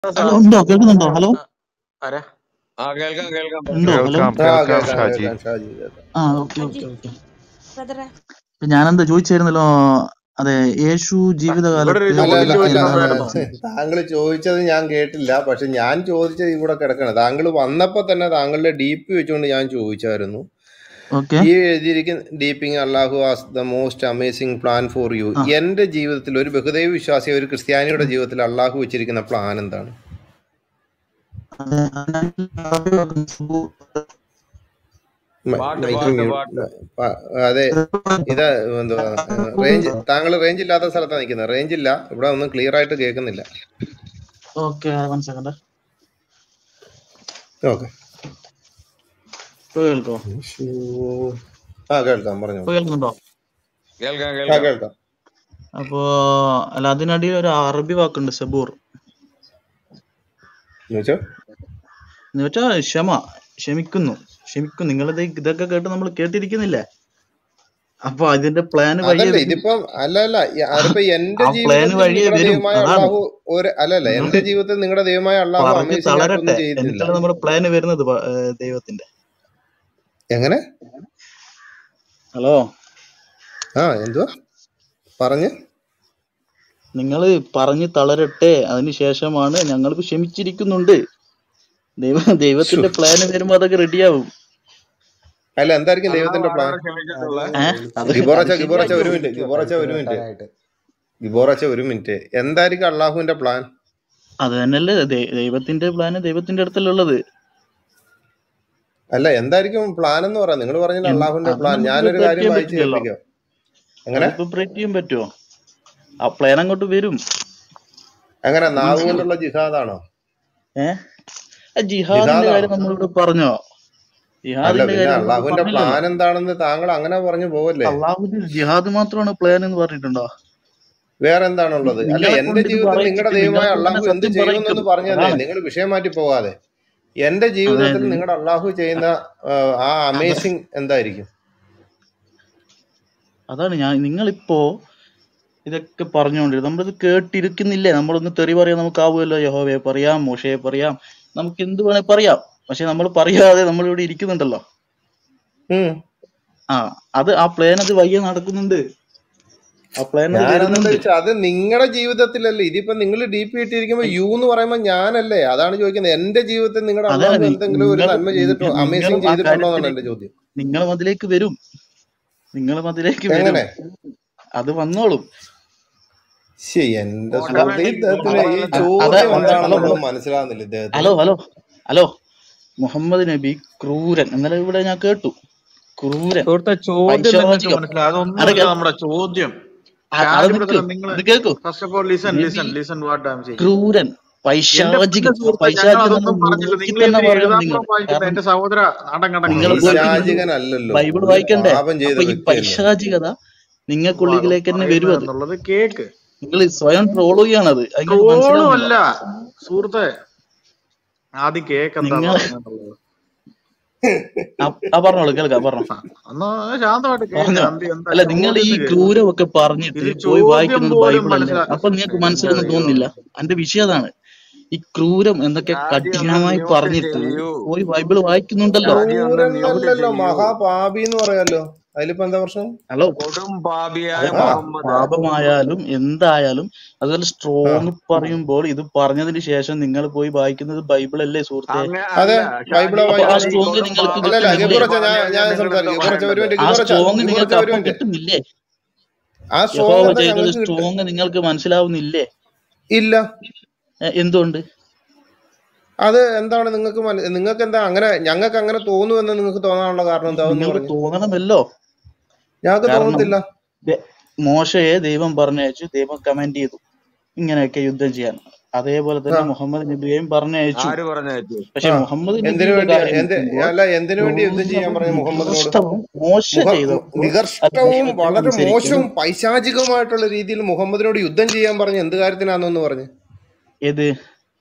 Hello ഉണ്ടോ കേൾക്കുന്നുണ്ടോ hello ആരാ ആ കേൾക്കാം കേൾക്കാം ഉണ്ടോ ഹലോ കേൾക്കാം ആ കേൾക്കാം കേൾക്കാം ഷാജി കേൾക്കാം ഷാജി കേൾക്കാം ആ ഓക്കെ ഓക്കെ ഓക്കെ ബ്രദറെ ഇപ്പൊ ഞാനെന്താ ചോദിച്ചായിരുന്നല്ലോ അതെ യേശു ഇവിടെ ഒരു ജീവിതകാലത്ത് അല്ല ചോദ്യം അല്ല ചോദിച്ചിട്ടുണ്ടായിരുന്നു താങ്കൾ ചോദിച്ചത് ഞാൻ കേട്ടില്ല പക്ഷെ ഞാൻ ചോദിച്ചത് ഇവിടെ കിടക്കണം താങ്കൾ വന്നപ്പോ തന്നെ താങ്കളുടെ ഡി പി വെച്ചുകൊണ്ട് ഞാൻ ചോദിച്ചായിരുന്നു ഓക്കെ ഈ എഴുതിയിരിക്കുന്ന ഡീപ്പിംഗ് Allahu as the most amazing plan for you ആ എന്റെ ജീവിതത്തിൽ ഒരു ബഹുദൈവ വിശ്വാസി ഒരു ക്രിസ്ത്യാനിയുടെ ജീവിതത്തിൽ അള്ളാഹു വെച്ചിരിക്കുന്ന പ്ലാൻ എന്താണ് അതെ അതിനായിട്ട് ആദ്യം സുബു- മ- പാട്ട് മൈക്ക് പാട്ട് മ്യൂട്ട് പാട്ട് പ- അതെ ഇത് എന്തുവാ റേഞ്ച് താങ്കൾ റേഞ്ച് ഇല്ലാത്ത സ്ഥലത്താണ് നിൽക്കുന്നത് റേഞ്ച് ഇല്ല ഇവിടെ ഒന്നും ക്ലിയർ ആയിട്ട് കേൾക്കുന്നില്ല ഓക്കെ വൺ സെക്കൻഡ് ഓക്കെ ഇപ്പൊ കേൾക്കോ ആ കേൾക്കാം പറഞ്ഞു ഇപ്പൊ കേൾക്കുന്നുണ്ടോ കേൾക്കാം ആ കേൾക്കാം കേൾക്കാം അപ്പോ അല്ല അതിനടിയിൽ ഒരു അറബി വാക്കുണ്ട് സബൂർ എന്നുവെച്ചാ എന്ന് വെച്ചാ ക്ഷമ ക്ഷമിക്കുന്നു ക്ഷമിക്കുന്നു നിങ്ങളിത് ഇതൊക്കെ കേട്ട് നമ്മൾ കേട്ടിരിക്കുന്നില്ലേ അപ്പൊ അതിന്റെ പ്ലാൻ വഴിയെ അതല്ല വരും ഇതിപ്പം അല്ല അല്ല ഈ- അതിപ്പോ എന്റെ ആ പ്ലാൻ ജീവിതത്തിൽ വഴിയെ നിങ്ങളുടെ വരും ദൈവമായ അതാണ് അള്ളാഹു ഒരു അല്ലല്ല നിങ്ങൾ എന്റെ ജീവിതത്തിൽ നിങ്ങളുടെ ദൈവമായ അള്ളാഹു പറഞ്ഞു അമേസിംഗ് ആയിട്ടൊന്നും തളരട്ടെ ചെയ്യുന്നില്ല എന്നിട്ടാണ് നമ്മുടെ പ്ലാൻ വരുന്നത് പ- ഏ, ദൈവത്തിന്റെ എങ്ങനെ ഹലോ ആ എന്തുവാ പറഞ്ഞ് നിങ്ങൾ പറഞ്ഞു തളരട്ടെ അതിനുശേഷമാണ് ഞങ്ങൾ ക്ഷമിച്ചിരിക്കുന്നുണ്ട് ദൈവ ശ്ശോ. ദൈവത്തിന്റെ പ്ലാൻ വരുമ്പോ അതൊക്കെ റെഡിയാവും അല്ല എന്തായിരിക്കും അള്ളാഹു ദൈവത്തിന്റെ പ്ലാൻ ആരാണ് ക്ഷമിച്ചിട്ടുള്ളത് ഏഹ് അത് ഗിബോറച്ച അത് ഗിബോറച്ച ഒരു ശരിയാക്കും മിനിറ്റ് പഠിക്കുക ഗിബോറച്ച പഠിക്കുക ഒരു മിനിറ്റ് കേൾക്കാനായിട്ട് ഗിബോറച്ച ഒരു മിനിറ്റ് എന്തായിരിക്കും അള്ളാഹുവിന്റെ പ്ലാൻ അത് തന്നെയല്ലേ ദൈ- ദൈവത്തിന്റെ പ്ലാൻ ദൈവത്തിന്റെ അടുത്തല്ലേ ഉള്ളത് അല്ല എന്തായിരിക്കും പ്ലാൻ എന്ന് പറയാം നിങ്ങൾ പറഞ്ഞില്ല എന്ത് അള്ളാഹുവിന്റെ അത് പ്ലാൻ നമുക്ക് ഞാനൊരു പ്രെഡിക്റ്റ് കാര്യം ചെയ്യാൻ വായിച്ചു പറ്റില്ലല്ലോ കേൾപ്പിക്കാം എങ്ങനെ അതിപ്പോ പ്രെഡിക്റ്റ് ചെയ്യാൻ പറ്റുമോ ആ പ്ലാൻ അങ്ങോട്ട് വരും എങ്ങനെ നാവ് മനസ്സിലാവും കൊണ്ടുള്ള ജിഹാദാണോ ഏഹ് ജിഹാദിന്റെ ജിഹാദാണോ കാര്യം നമ്മളിവിടെ പറഞ്ഞോ അല്ല ജിഹാദിന്റെ പിന്നെ കാര്യം നമ്മളിവിടെ അള്ളാഹുവിന്റെ പറഞ്ഞില്ലല്ലോ പ്ലാൻ എന്താണെന്ന് താങ്കൾ അങ്ങനെ പറഞ്ഞു പോവല്ലേ അള്ളാഹുവിന്റെ ജിഹാദ് മാത്രമാണ് പ്ലാൻ എന്ന് പറഞ്ഞിട്ടുണ്ടോ വേറെ എന്താണുള്ളത് അല്ല നിങ്ങളെ എന്റെ കൊണ്ട് ഇത് ജീവിതത്തിൽ നിങ്ങളുടെ പറയിച്ചിട്ട് ദൈവമായ നിങ്ങൾക്ക് തന്നെ അള്ളാഹു എന്ത് സത്യം ചെയ്യുമെന്നൊന്ന് പറയിക്കും പറഞ്ഞു തന്നെ അതാണ് നിങ്ങൾ വിഷയം മാറ്റി പോകാതെ എന്റെ ജീവിതത്തിൽ അതായത് നിങ്ങളുടെ അള്ളാഹു ചെയ്യുന്ന ആ, ആ അത അമേസിങ് എന്തായിരിക്കും അതാണ് ഞാൻ നിങ്ങളിപ്പോ ഇതൊക്കെ പറഞ്ഞുകൊണ്ടിരുന്നത് നമ്മളിത് കേട്ടിരിക്കുന്നില്ലേ നമ്മളൊന്ന് തെറി പറയാൻ നമുക്കാവുമല്ലോ യഹോവയെ പറയാം മോശയെ പറയാം നമുക്ക് എന്ത് വേണേ പറയാം പക്ഷെ നമ്മൾ പറയാതെ നമ്മൾ ഇവിടെ ഇരിക്കുന്നുണ്ടല്ലോ ഉം. ആ അത് ആ പ്ലാൻ അത് വയ്യ നടക്കുന്നുണ്ട് ആ പ്ലാൻ അത് ഞാനെന്താ വരുന്നുണ്ട് വെച്ചാൽ അത് നിങ്ങളുടെ ജീവിതത്തിലല്ലേ ഇതിപ്പോ നിങ്ങൾ ഡി പി ഇട്ടിരിക്കുമ്പോ യു എന്ന് പറയുമ്പോ ഞാനല്ലേ അതാണ് ചോദിക്കുന്നത് എന്റെ ജീവിതത്തിൽ നിങ്ങളുടെ അതല്ല അള്ളാഹു നി- എന്തെങ്കിലും ഒരു നിങ്ങൾ നന്മ ചെയ്തിട്ടോ നിങ്ങളും അമേസിങ് ആ ചെയ്തിട്ടുണ്ടോ എന്നാണ് കാര്യത്തിലേക്ക് എന്റെ ചോദ്യം നിങ്ങളും അതിലേക്ക് വരും നിങ്ങളും അതിലേക്ക് വരും എങ്ങനെ അത് വന്നോളും ശരി എന്റെ അല്ല സുഹൃത്ത് ഓട്ടോമാറ്റിക് ഇദ്ദേഹത്തിന് ഈ അ- അത ചോദ്യം ഹലോ എന്താണെന്നുള്ളത് ഹലോ മനസ്സിലാകുന്നില്ല ഇദ്ദേഹത്തിന് ഹലോ ഹലോ ഹലോ മുഹമ്മദ് നബി ക്രൂരൻ ഇന്നലെ ഇവിടെ ഞാൻ കേട്ടു ക്രൂരൻ സുഹൃത്തെ ചോദ്യം നിങ്ങൾക്ക് പൈശാചികം മനസ്സിലായി അതൊന്നുമല്ല അതൊക്കെ നമ്മുടെ ചോദ്യം അത് ഷാജി നിക്ക് ബ്രദറെ നിങ്ങൾ ഇത് കേൾക്കൂ ഫസ്റ്റ് ഓഫ് ഓൾ ലിസൺ നബി listen listen what I am saying ക്രൂരൻ എന്റെ പൊന്ന പൈശാചികം ആ സുഹൃത്തെ ഞങ്ങൾ പൈശാചികം എന്ന് അതൊന്നും പറഞ്ഞില്ല നോക്കി നിങ്ങൾ തന്നെ എന്തിനാ പറയണം നിങ്ങൾ എഴുതാപ്പുറം വായിക്കുന്നത് കാരണം എന്റെ സഹോദര നാടൻ കടങ്ങൾ നിങ്ങൾ വെറുതെ പോയിട്ട് നിങ്ങൾ പൈശാചികനല്ലല്ലോ ബൈബിൾ ഒരു വായിക്കണ്ടേ പാപം ചെയ്ത അപ്പൊ ഈ വ്യക്തിയല്ലേ പൈശാചികത നിങ്ങൾക്കുള്ളിലേക്ക് തന്നെ വരും പറയുന്നത് അത് എന്നുള്ളത് കേക്ക് നിങ്ങൾ സ്വയം ട്രോൾ ചെയ്യുകയാണത് അത് നിങ്ങൾക്ക് ട്രോളും മനസ്സിലാവുന്നില്ല അല്ല സുഹൃത്തെ ആദ്യം കേക്ക് എന്താ നിങ്ങൾ പറഞ്ഞെന്നുള്ളത് ആ ആ പറഞ്ഞോളൂ കേൾക്കാം പറഞ്ഞോ ഒന്ന് ശാന്തമായിട്ട് കേക്ക് പറഞ്ഞോ അന്തി എന്താ അല്ല നിങ്ങൾ ഈ ചോദ്യം കേക്ക് ക്രൂരമൊക്കെ പറഞ്ഞിട്ട് ഇത് പോയി ചോദ്യം വായിക്കുന്നത് പോലും ബൈബിൾ അല്ലേ മനസ്സിലാ അപ്പൊ നിങ്ങൾക്ക് എന്റെ മനസ്സിലൊന്നും ദൈവം തോന്നുന്നില്ല എന്റെ വിഷയം അതാണ് ഈ ക്രൂരം എന്നൊക്കെ ഷാജി ഒന്ന് കഠിനമായി മ്യൂട്ട് പറഞ്ഞിട്ട് ചെയ്യൂ പോയി ബൈബിൾ വായിക്കുന്നുണ്ടല്ലോ ഷാജി ഒന്ന് മ്യൂട്ട് ക്രൂരനല്ലല്ലോ ചെയ്യൂ മഹാപാപി എന്ന് പറയാലോ അതിലിപ്പോ എന്താ പ്രശ്നം ഹലോ കൊടും പാപിയായ അതെ ആ മുഹമ്മദ് പാപമായാലും എന്തായാലും അതുപോലെ ആ സ്ട്രോങ് പറയുമ്പോൾ ഇത് പറഞ്ഞതിന് ശേഷം നിങ്ങൾ പോയി വായിക്കുന്നത് ബൈബിൾ അല്ലേ സുഹൃത്തെ അങ്ങ അതെ അല്ല ബൈബിളാ ഷാജി അപ്പൊ ആ വായിക്കുന്നത് ഷാജി സ്ട്രോങ് കൊടും നിങ്ങൾക്ക് അല്ലല്ല പാപിയായ കിട്ടുന്നില്ലേ ഗിബോറച്ച ഞാൻ മുഹമ്മദ് ഞാൻ നിങ്ങൾ സംസാരിക്കും എന്താ ഗിബോറച്ച ഒരു പറയേണ്ടത് മിനിറ്റ് ആ ഗിബോറച്ച സ്ട്രോങ് ഗിബോറച്ച നിങ്ങൾക്ക് ഒരു അപ്പൊ മിനിറ്റ് കിട്ടുന്നില്ലേ ആ സ്ട്രോങ് യഹോവ എന്താ ചെയ്തത് ഞങ്ങൾക്ക് കിട്ടും സ്ട്രോങ് നിങ്ങൾക്ക് മനസ്സിലാവുന്നില്ലേ ഇല്ല എ, എന്തുകൊണ്ട് അത് എന്താണ് നിങ്ങൾക്ക് നിങ്ങൾക്ക് എന്താ അങ്ങനെ ഞങ്ങൾക്ക് അങ്ങനെ തോന്നുമെന്ന് നിങ്ങൾക്ക് തോന്നാനുള്ള കാരണം എന്താ എന്ന് നിങ്ങൾക്ക് പറഞ്ഞു തോന്നണമല്ലോ ഞങ്ങൾക്ക് കാരണം തോന്നത്തില്ല ദേ- മോശയെ ദൈവം പറഞ്ഞയച്ചു ദൈവം കമാൻഡ് ചെയ്തു ഇങ്ങനെയൊക്കെ യുദ്ധം ചെയ്യാൻ അതേപോലെ ആ തന്നെ മുഹമ്മദ് നബിയെയും പറഞ്ഞയച്ചു ആര് പറഞ്ഞയച്ചു പക്ഷെ ആ മുഹമ്മദ് എന്തിനു നബിയുടെ വേണ്ടി കാര്യം എന്ത് നോക്കുമ്പോൾ അല്ല എന്തിനു വേണ്ടി യുദ്ധം ചെയ്യാൻ ക്രൂരവും പറഞ്ഞു മുഹമ്മദിനോട് നികൃഷ്ടവും മോശ മുഖ ചെയ്തപ്പോൾ അത് നികർഷ്ടവും ദൈവത്തെ വളരെ അനുസരിക്കണം മോശവും പൈശാചികവുമായിട്ടുള്ള രീതിയിൽ മുഹമ്മദിനോട് യുദ്ധം ചെയ്യാൻ പറഞ്ഞു എന്ത് കാര്യത്തിനാണെന്ന് പറഞ്ഞു ഏത്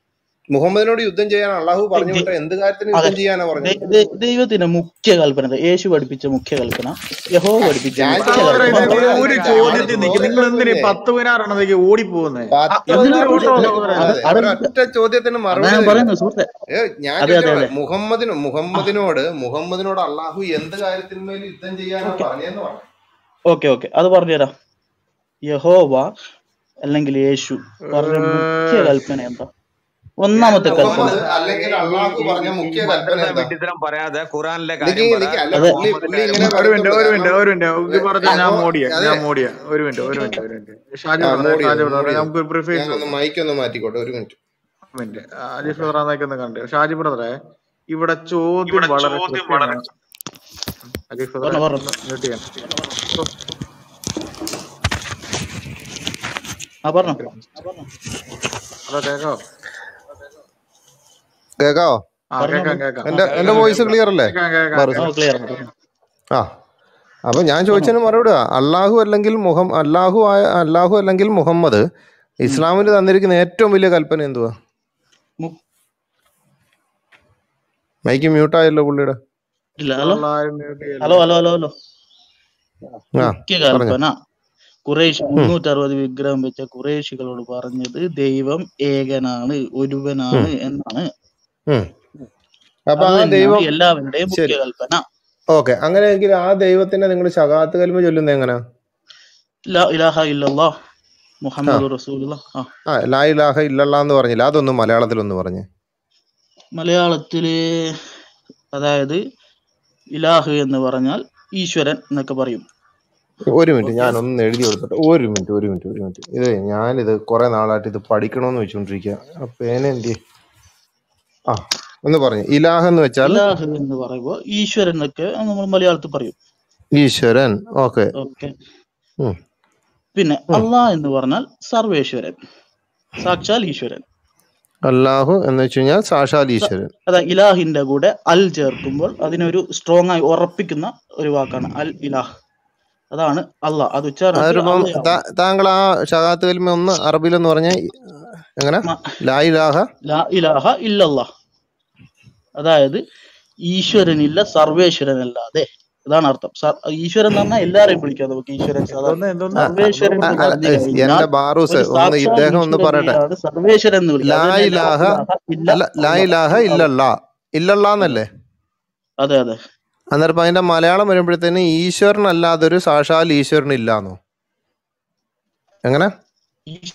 മുഹമ്മദിനോട് യുദ്ധം ചെയ്യാൻ അള്ളാഹു പറഞ്ഞു ദൈ- വിട്ട എന്ത് കാര്യത്തിന് അതെ യുദ്ധം ചെയ്യാനാ പറഞ്ഞത് ദൈ- ദൈ- ദൈവത്തിന്റെ മുഖ്യ കൽപ്പന ഇത്. യേശു പഠിപ്പിച്ച മുഖ്യ കൽപ്പന യഹോ പഠിപ്പിച്ച ഞാൻ മുഖ്യ സഹോദര ചോദിച്ചത് ഇത് കൽപ്പന ഇത് ഒരു മുഹമ്മദിന്റെ ചോദ്യത്തിൽ കാര്യം നിൽക്കും നിങ്ങൾ എന്തിനാ ഈ ചോദ്യത്തിന് പത്ത് പതിനാറെണ്ണത്തേക്ക് ഓടിപ്പോകുന്നേ ആ, പത്ത് എന്തിനാ എന്തൊരു ഓടി- ഓട്ടോ അല്ല, സഹോദര അത് അതെ അവിടെ ഒരൊറ്റ ചോദ്യത്തിന് അതാ മറുപടി ഞാൻ തരിക പറയുന്നത് സുഹൃത്തെ ഏ ഞാൻ അതെ അതെ ചോദിച്ചോളെ അതെ മുഹമ്മദിന് ആ മുഹമ്മദിനോട് മുഹമ്മദിനോട് അള്ളാഹു എന്ത് കാര്യത്തിന്മേൽ യുദ്ധം ചെയ്യാനാ ഓക്കെ പറഞ്ഞതെന്ന് പറഞ്ഞു ഓക്കെ ഓക്കെ അത് പറഞ്ഞുതരാം യഹോവ അല്ലെങ്കിൽ യേശു പറഞ്ഞ മുഖ്യ കൽപ്പന എന്താ ഒന്നാമത്തെ കൽപ്പന മുഹമ്മദ് മുഹമ്മദ് അല്ലെങ്കിൽ ഈ ഈ അള്ളാഹു ഈ പറഞ്ഞ ഈ മുഖ്യ ഈ കൽപ്പന മദ്രസ എന്താ വിഡ്ഢിത്തരം പറയാതെ ഖുറാനിലെ നിക്ക് കാര്യം പറ നിക്ക് അല്ല അതെ പുള്ളി മുഹമ്മദിന്റെ പുള്ളി കാര്യം ഇങ്ങനെ പറ ഒരു മിനിറ്റ് വരത്തുള്ളൂ ഒരു മിനിറ്റ് കാരണം ഒരു മിനിറ്റ് ഇത് പറഞ്ഞ ഞാൻ യഹോ മോഡിയ അതെ ഞാൻ മോഡിയ ഒരു മിനിറ്റ് ഒരു മിനിറ്റ് ഒരു മിനിറ്റ് ഷാജി ആ ബ്രദറെ മോടി ഷാജി ചെയ്തു ബ്രദറെ മോടി ചെയ്തു നമുക്ക് പ്രിഫേസ് ഞാനൊന്ന് കൊടുക്കാം മൈക്ക് ഒന്ന് മാറ്റിക്കോട്ടെ ഒരു മിനിറ്റ് ഒരു മിനിറ്റ് അലീഷ് ബ്രദർ അതൊക്കെ ഒന്ന് കണ്ടു ഷാജി ബ്രദറെ ഇവിടെ ചോദ്യം വളരെ കൃത്യമാണ് അലീഷ് ബ്രദറെ പറഞ്ഞോ പറഞ്ഞോ ഒന്ന് മ്യൂട്ട് ചെയ്യാം ഇപ്പൊ ആ പറഞ്ഞോ ഹലോ കേക്കോ കേക്കാവോ ആ പറഞ്ഞോളൂ കേക്കാം കേക്കാം എന്റെ കേൾക്കാം എന്റെ വോയിസ് കേൾക്കാം ക്ലിയർ അല്ലേ കേക്കാം കേക്കാം ബാറു ആ കേക്കാം ക്ലിയർ ആണ് പറഞ്ഞോ ആ അപ്പൊ ഞാൻ പറഞ്ഞോ ചോദിച്ചതിന് മറുപടി അള്ളാഹു അല്ലെങ്കിൽ മുഹം അള്ളാഹു ആയ അള്ളാഹു അല്ലെങ്കിൽ മുഹമ്മദ് ഉം. ഇസ്ലാമിൽ തന്നിരിക്കുന്ന ഏറ്റവും വലിയ കൽപ്പന എന്തുവാ മു- മൈക്ക് മ്യൂട്ടായല്ലോ പുള്ളിയുടെ ഇല്ല ഹലോ നിങ്ങളെല്ലാരും മ്യൂട്ട് ഹലോ ചെയ്യല്ലേ ഹലോ ഹലോ ഹലോ ആ മുഖ്യ പറഞ്ഞോ കൽപ്പന കുറേശ് ഉം, മുന്നൂറ്റി അറുപത് വിഗ്രഹം വെച്ച കുറേശികളോട് പറഞ്ഞത് ദൈവം ഏകനാണ് ഉം, ഒരുവനാണ് എന്നാണ് ഉം. അപ്പൊ അത് ആ തന്നെയാണ് ദൈവം എല്ലാവരുടെയും ശരി മുഖ്യ കൽപ്പന ഓക്കെ അങ്ങനെയെങ്കിൽ ആ ദൈവത്തിനെ നിങ്ങൾ ശകാത്ത് കൽമ ചൊല്ലുന്നത് എങ്ങനെയാ ലാ ഇലാഹ ഇല്ലല്ലാ ആ മുഹമ്മദ് റസൂലുള്ള ആ ആ ലാ ഇലാഹ ഇല്ലല്ലാ എന്ന് പറഞ്ഞില്ല അതൊന്നും മലയാളത്തിലൊന്ന് പറഞ്ഞേ മലയാളത്തില് അതായത് ഇലാഹ് എന്ന് പറഞ്ഞാൽ ഈശ്വരൻ എന്നൊക്കെ പറയും ഒരു മിനിറ്റ് ഓക്കെ ഞാൻ ഒന്ന് എഴുതി കൊടുത്തോട്ടെ ഒരു മിനിറ്റ് ഒരു മിനിറ്റ് ഒരു മിനിറ്റ് ഇത് ഞാനിത് കുറെ നാളായിട്ട് ഇത് പഠിക്കണമെന്ന് വെച്ചുകൊണ്ടിരിക്കുക ആ പേന എന്ത് ചെയ്യും? ആ ഒന്ന് പറഞ്ഞു ഇലാഹ് എന്ന് വെച്ചാൽ ഇലാഹ് എന്ന് പറയുമ്പോൾ ഈശ്വരൻ എന്നൊക്കെ നമ്മൾ മലയാളത്തിൽ പറയും ഈശ്വരൻ ഓക്കെ ഓക്കെ പിന്നെ അള്ളാഹ് എന്ന് പറഞ്ഞാൽ സർവേശ്വരൻ സാക്ഷാൽ ഈശ്വരൻ അല്ലാഹു എന്ന് വെച്ച് കഴിഞ്ഞാൽ സാക്ഷാൽ സ- ഈശ്വരൻ അതാ ഇലാഹിന്റെ കൂടെ അൽ ചേർക്കുമ്പോൾ അതിനൊരു സ്ട്രോങ് ആയി ഉറപ്പിക്കുന്ന ഒരു വാക്കാണ് അൽ ഇലാഹ് അതാണ് അള്ളാഹ് അത് ഉച്ചാരണത്തിൽ അതിപ്പം അള്ളയാവും താ- താങ്കൾ ആ ഷഹാത്ത് കൽമ ഒന്ന് അറബിയിലൊന്ന് പറഞ്ഞ എങ്ങനെ മ- ലാ ഇലാഹ ലാ ഇലാഹ ഇല്ലല്ലാഹ് അതായത് ഈശ്വരനില്ല സർവേശ്വരനല്ലാതെ അതാണ് അർത്ഥം സർ- ഈശ്വരൻ എന്ന് പറഞ്ഞാൽ എല്ലാരെയും വിളിക്കാം നമുക്ക് ഈശ്വരൻ സാധാരണ എന്തോന്ന് എന്തോന്ന് ആ, സർവേശ്വരൻ ആ, എന്ന് അല്ല, പറഞ്ഞു എസ്, കഴിഞ്ഞാൽ എന്റെ ബാറൂസ് ഒരു ഒന്ന് സാക്ഷാൽ ഇദ്ദേഹം ഒന്ന് പറയട്ടെ ഈശ്വരനെയാണ് സർവേശ്വരൻ എന്ന് വിളിക്കുക ലാ അത് തന്നെ ലാ ഇലാഹ ഇലാഹ ഇല്ല അല്ല ലാ അല്ലാഹ് ഇലാഹ അത് ഇല്ലല്ലാ ഇല്ലല്ലാ അതെ എന്നല്ലേ അതെ അതെ അന്നേരം അതിന്റെ മലയാളം വരുമ്പോഴത്തേന് ഈശ്വരൻ അല്ലാതൊരു സാക്ഷാൽ ഈശ്വരൻ ഇല്ലാന്നോ എങ്ങനെ ഈ-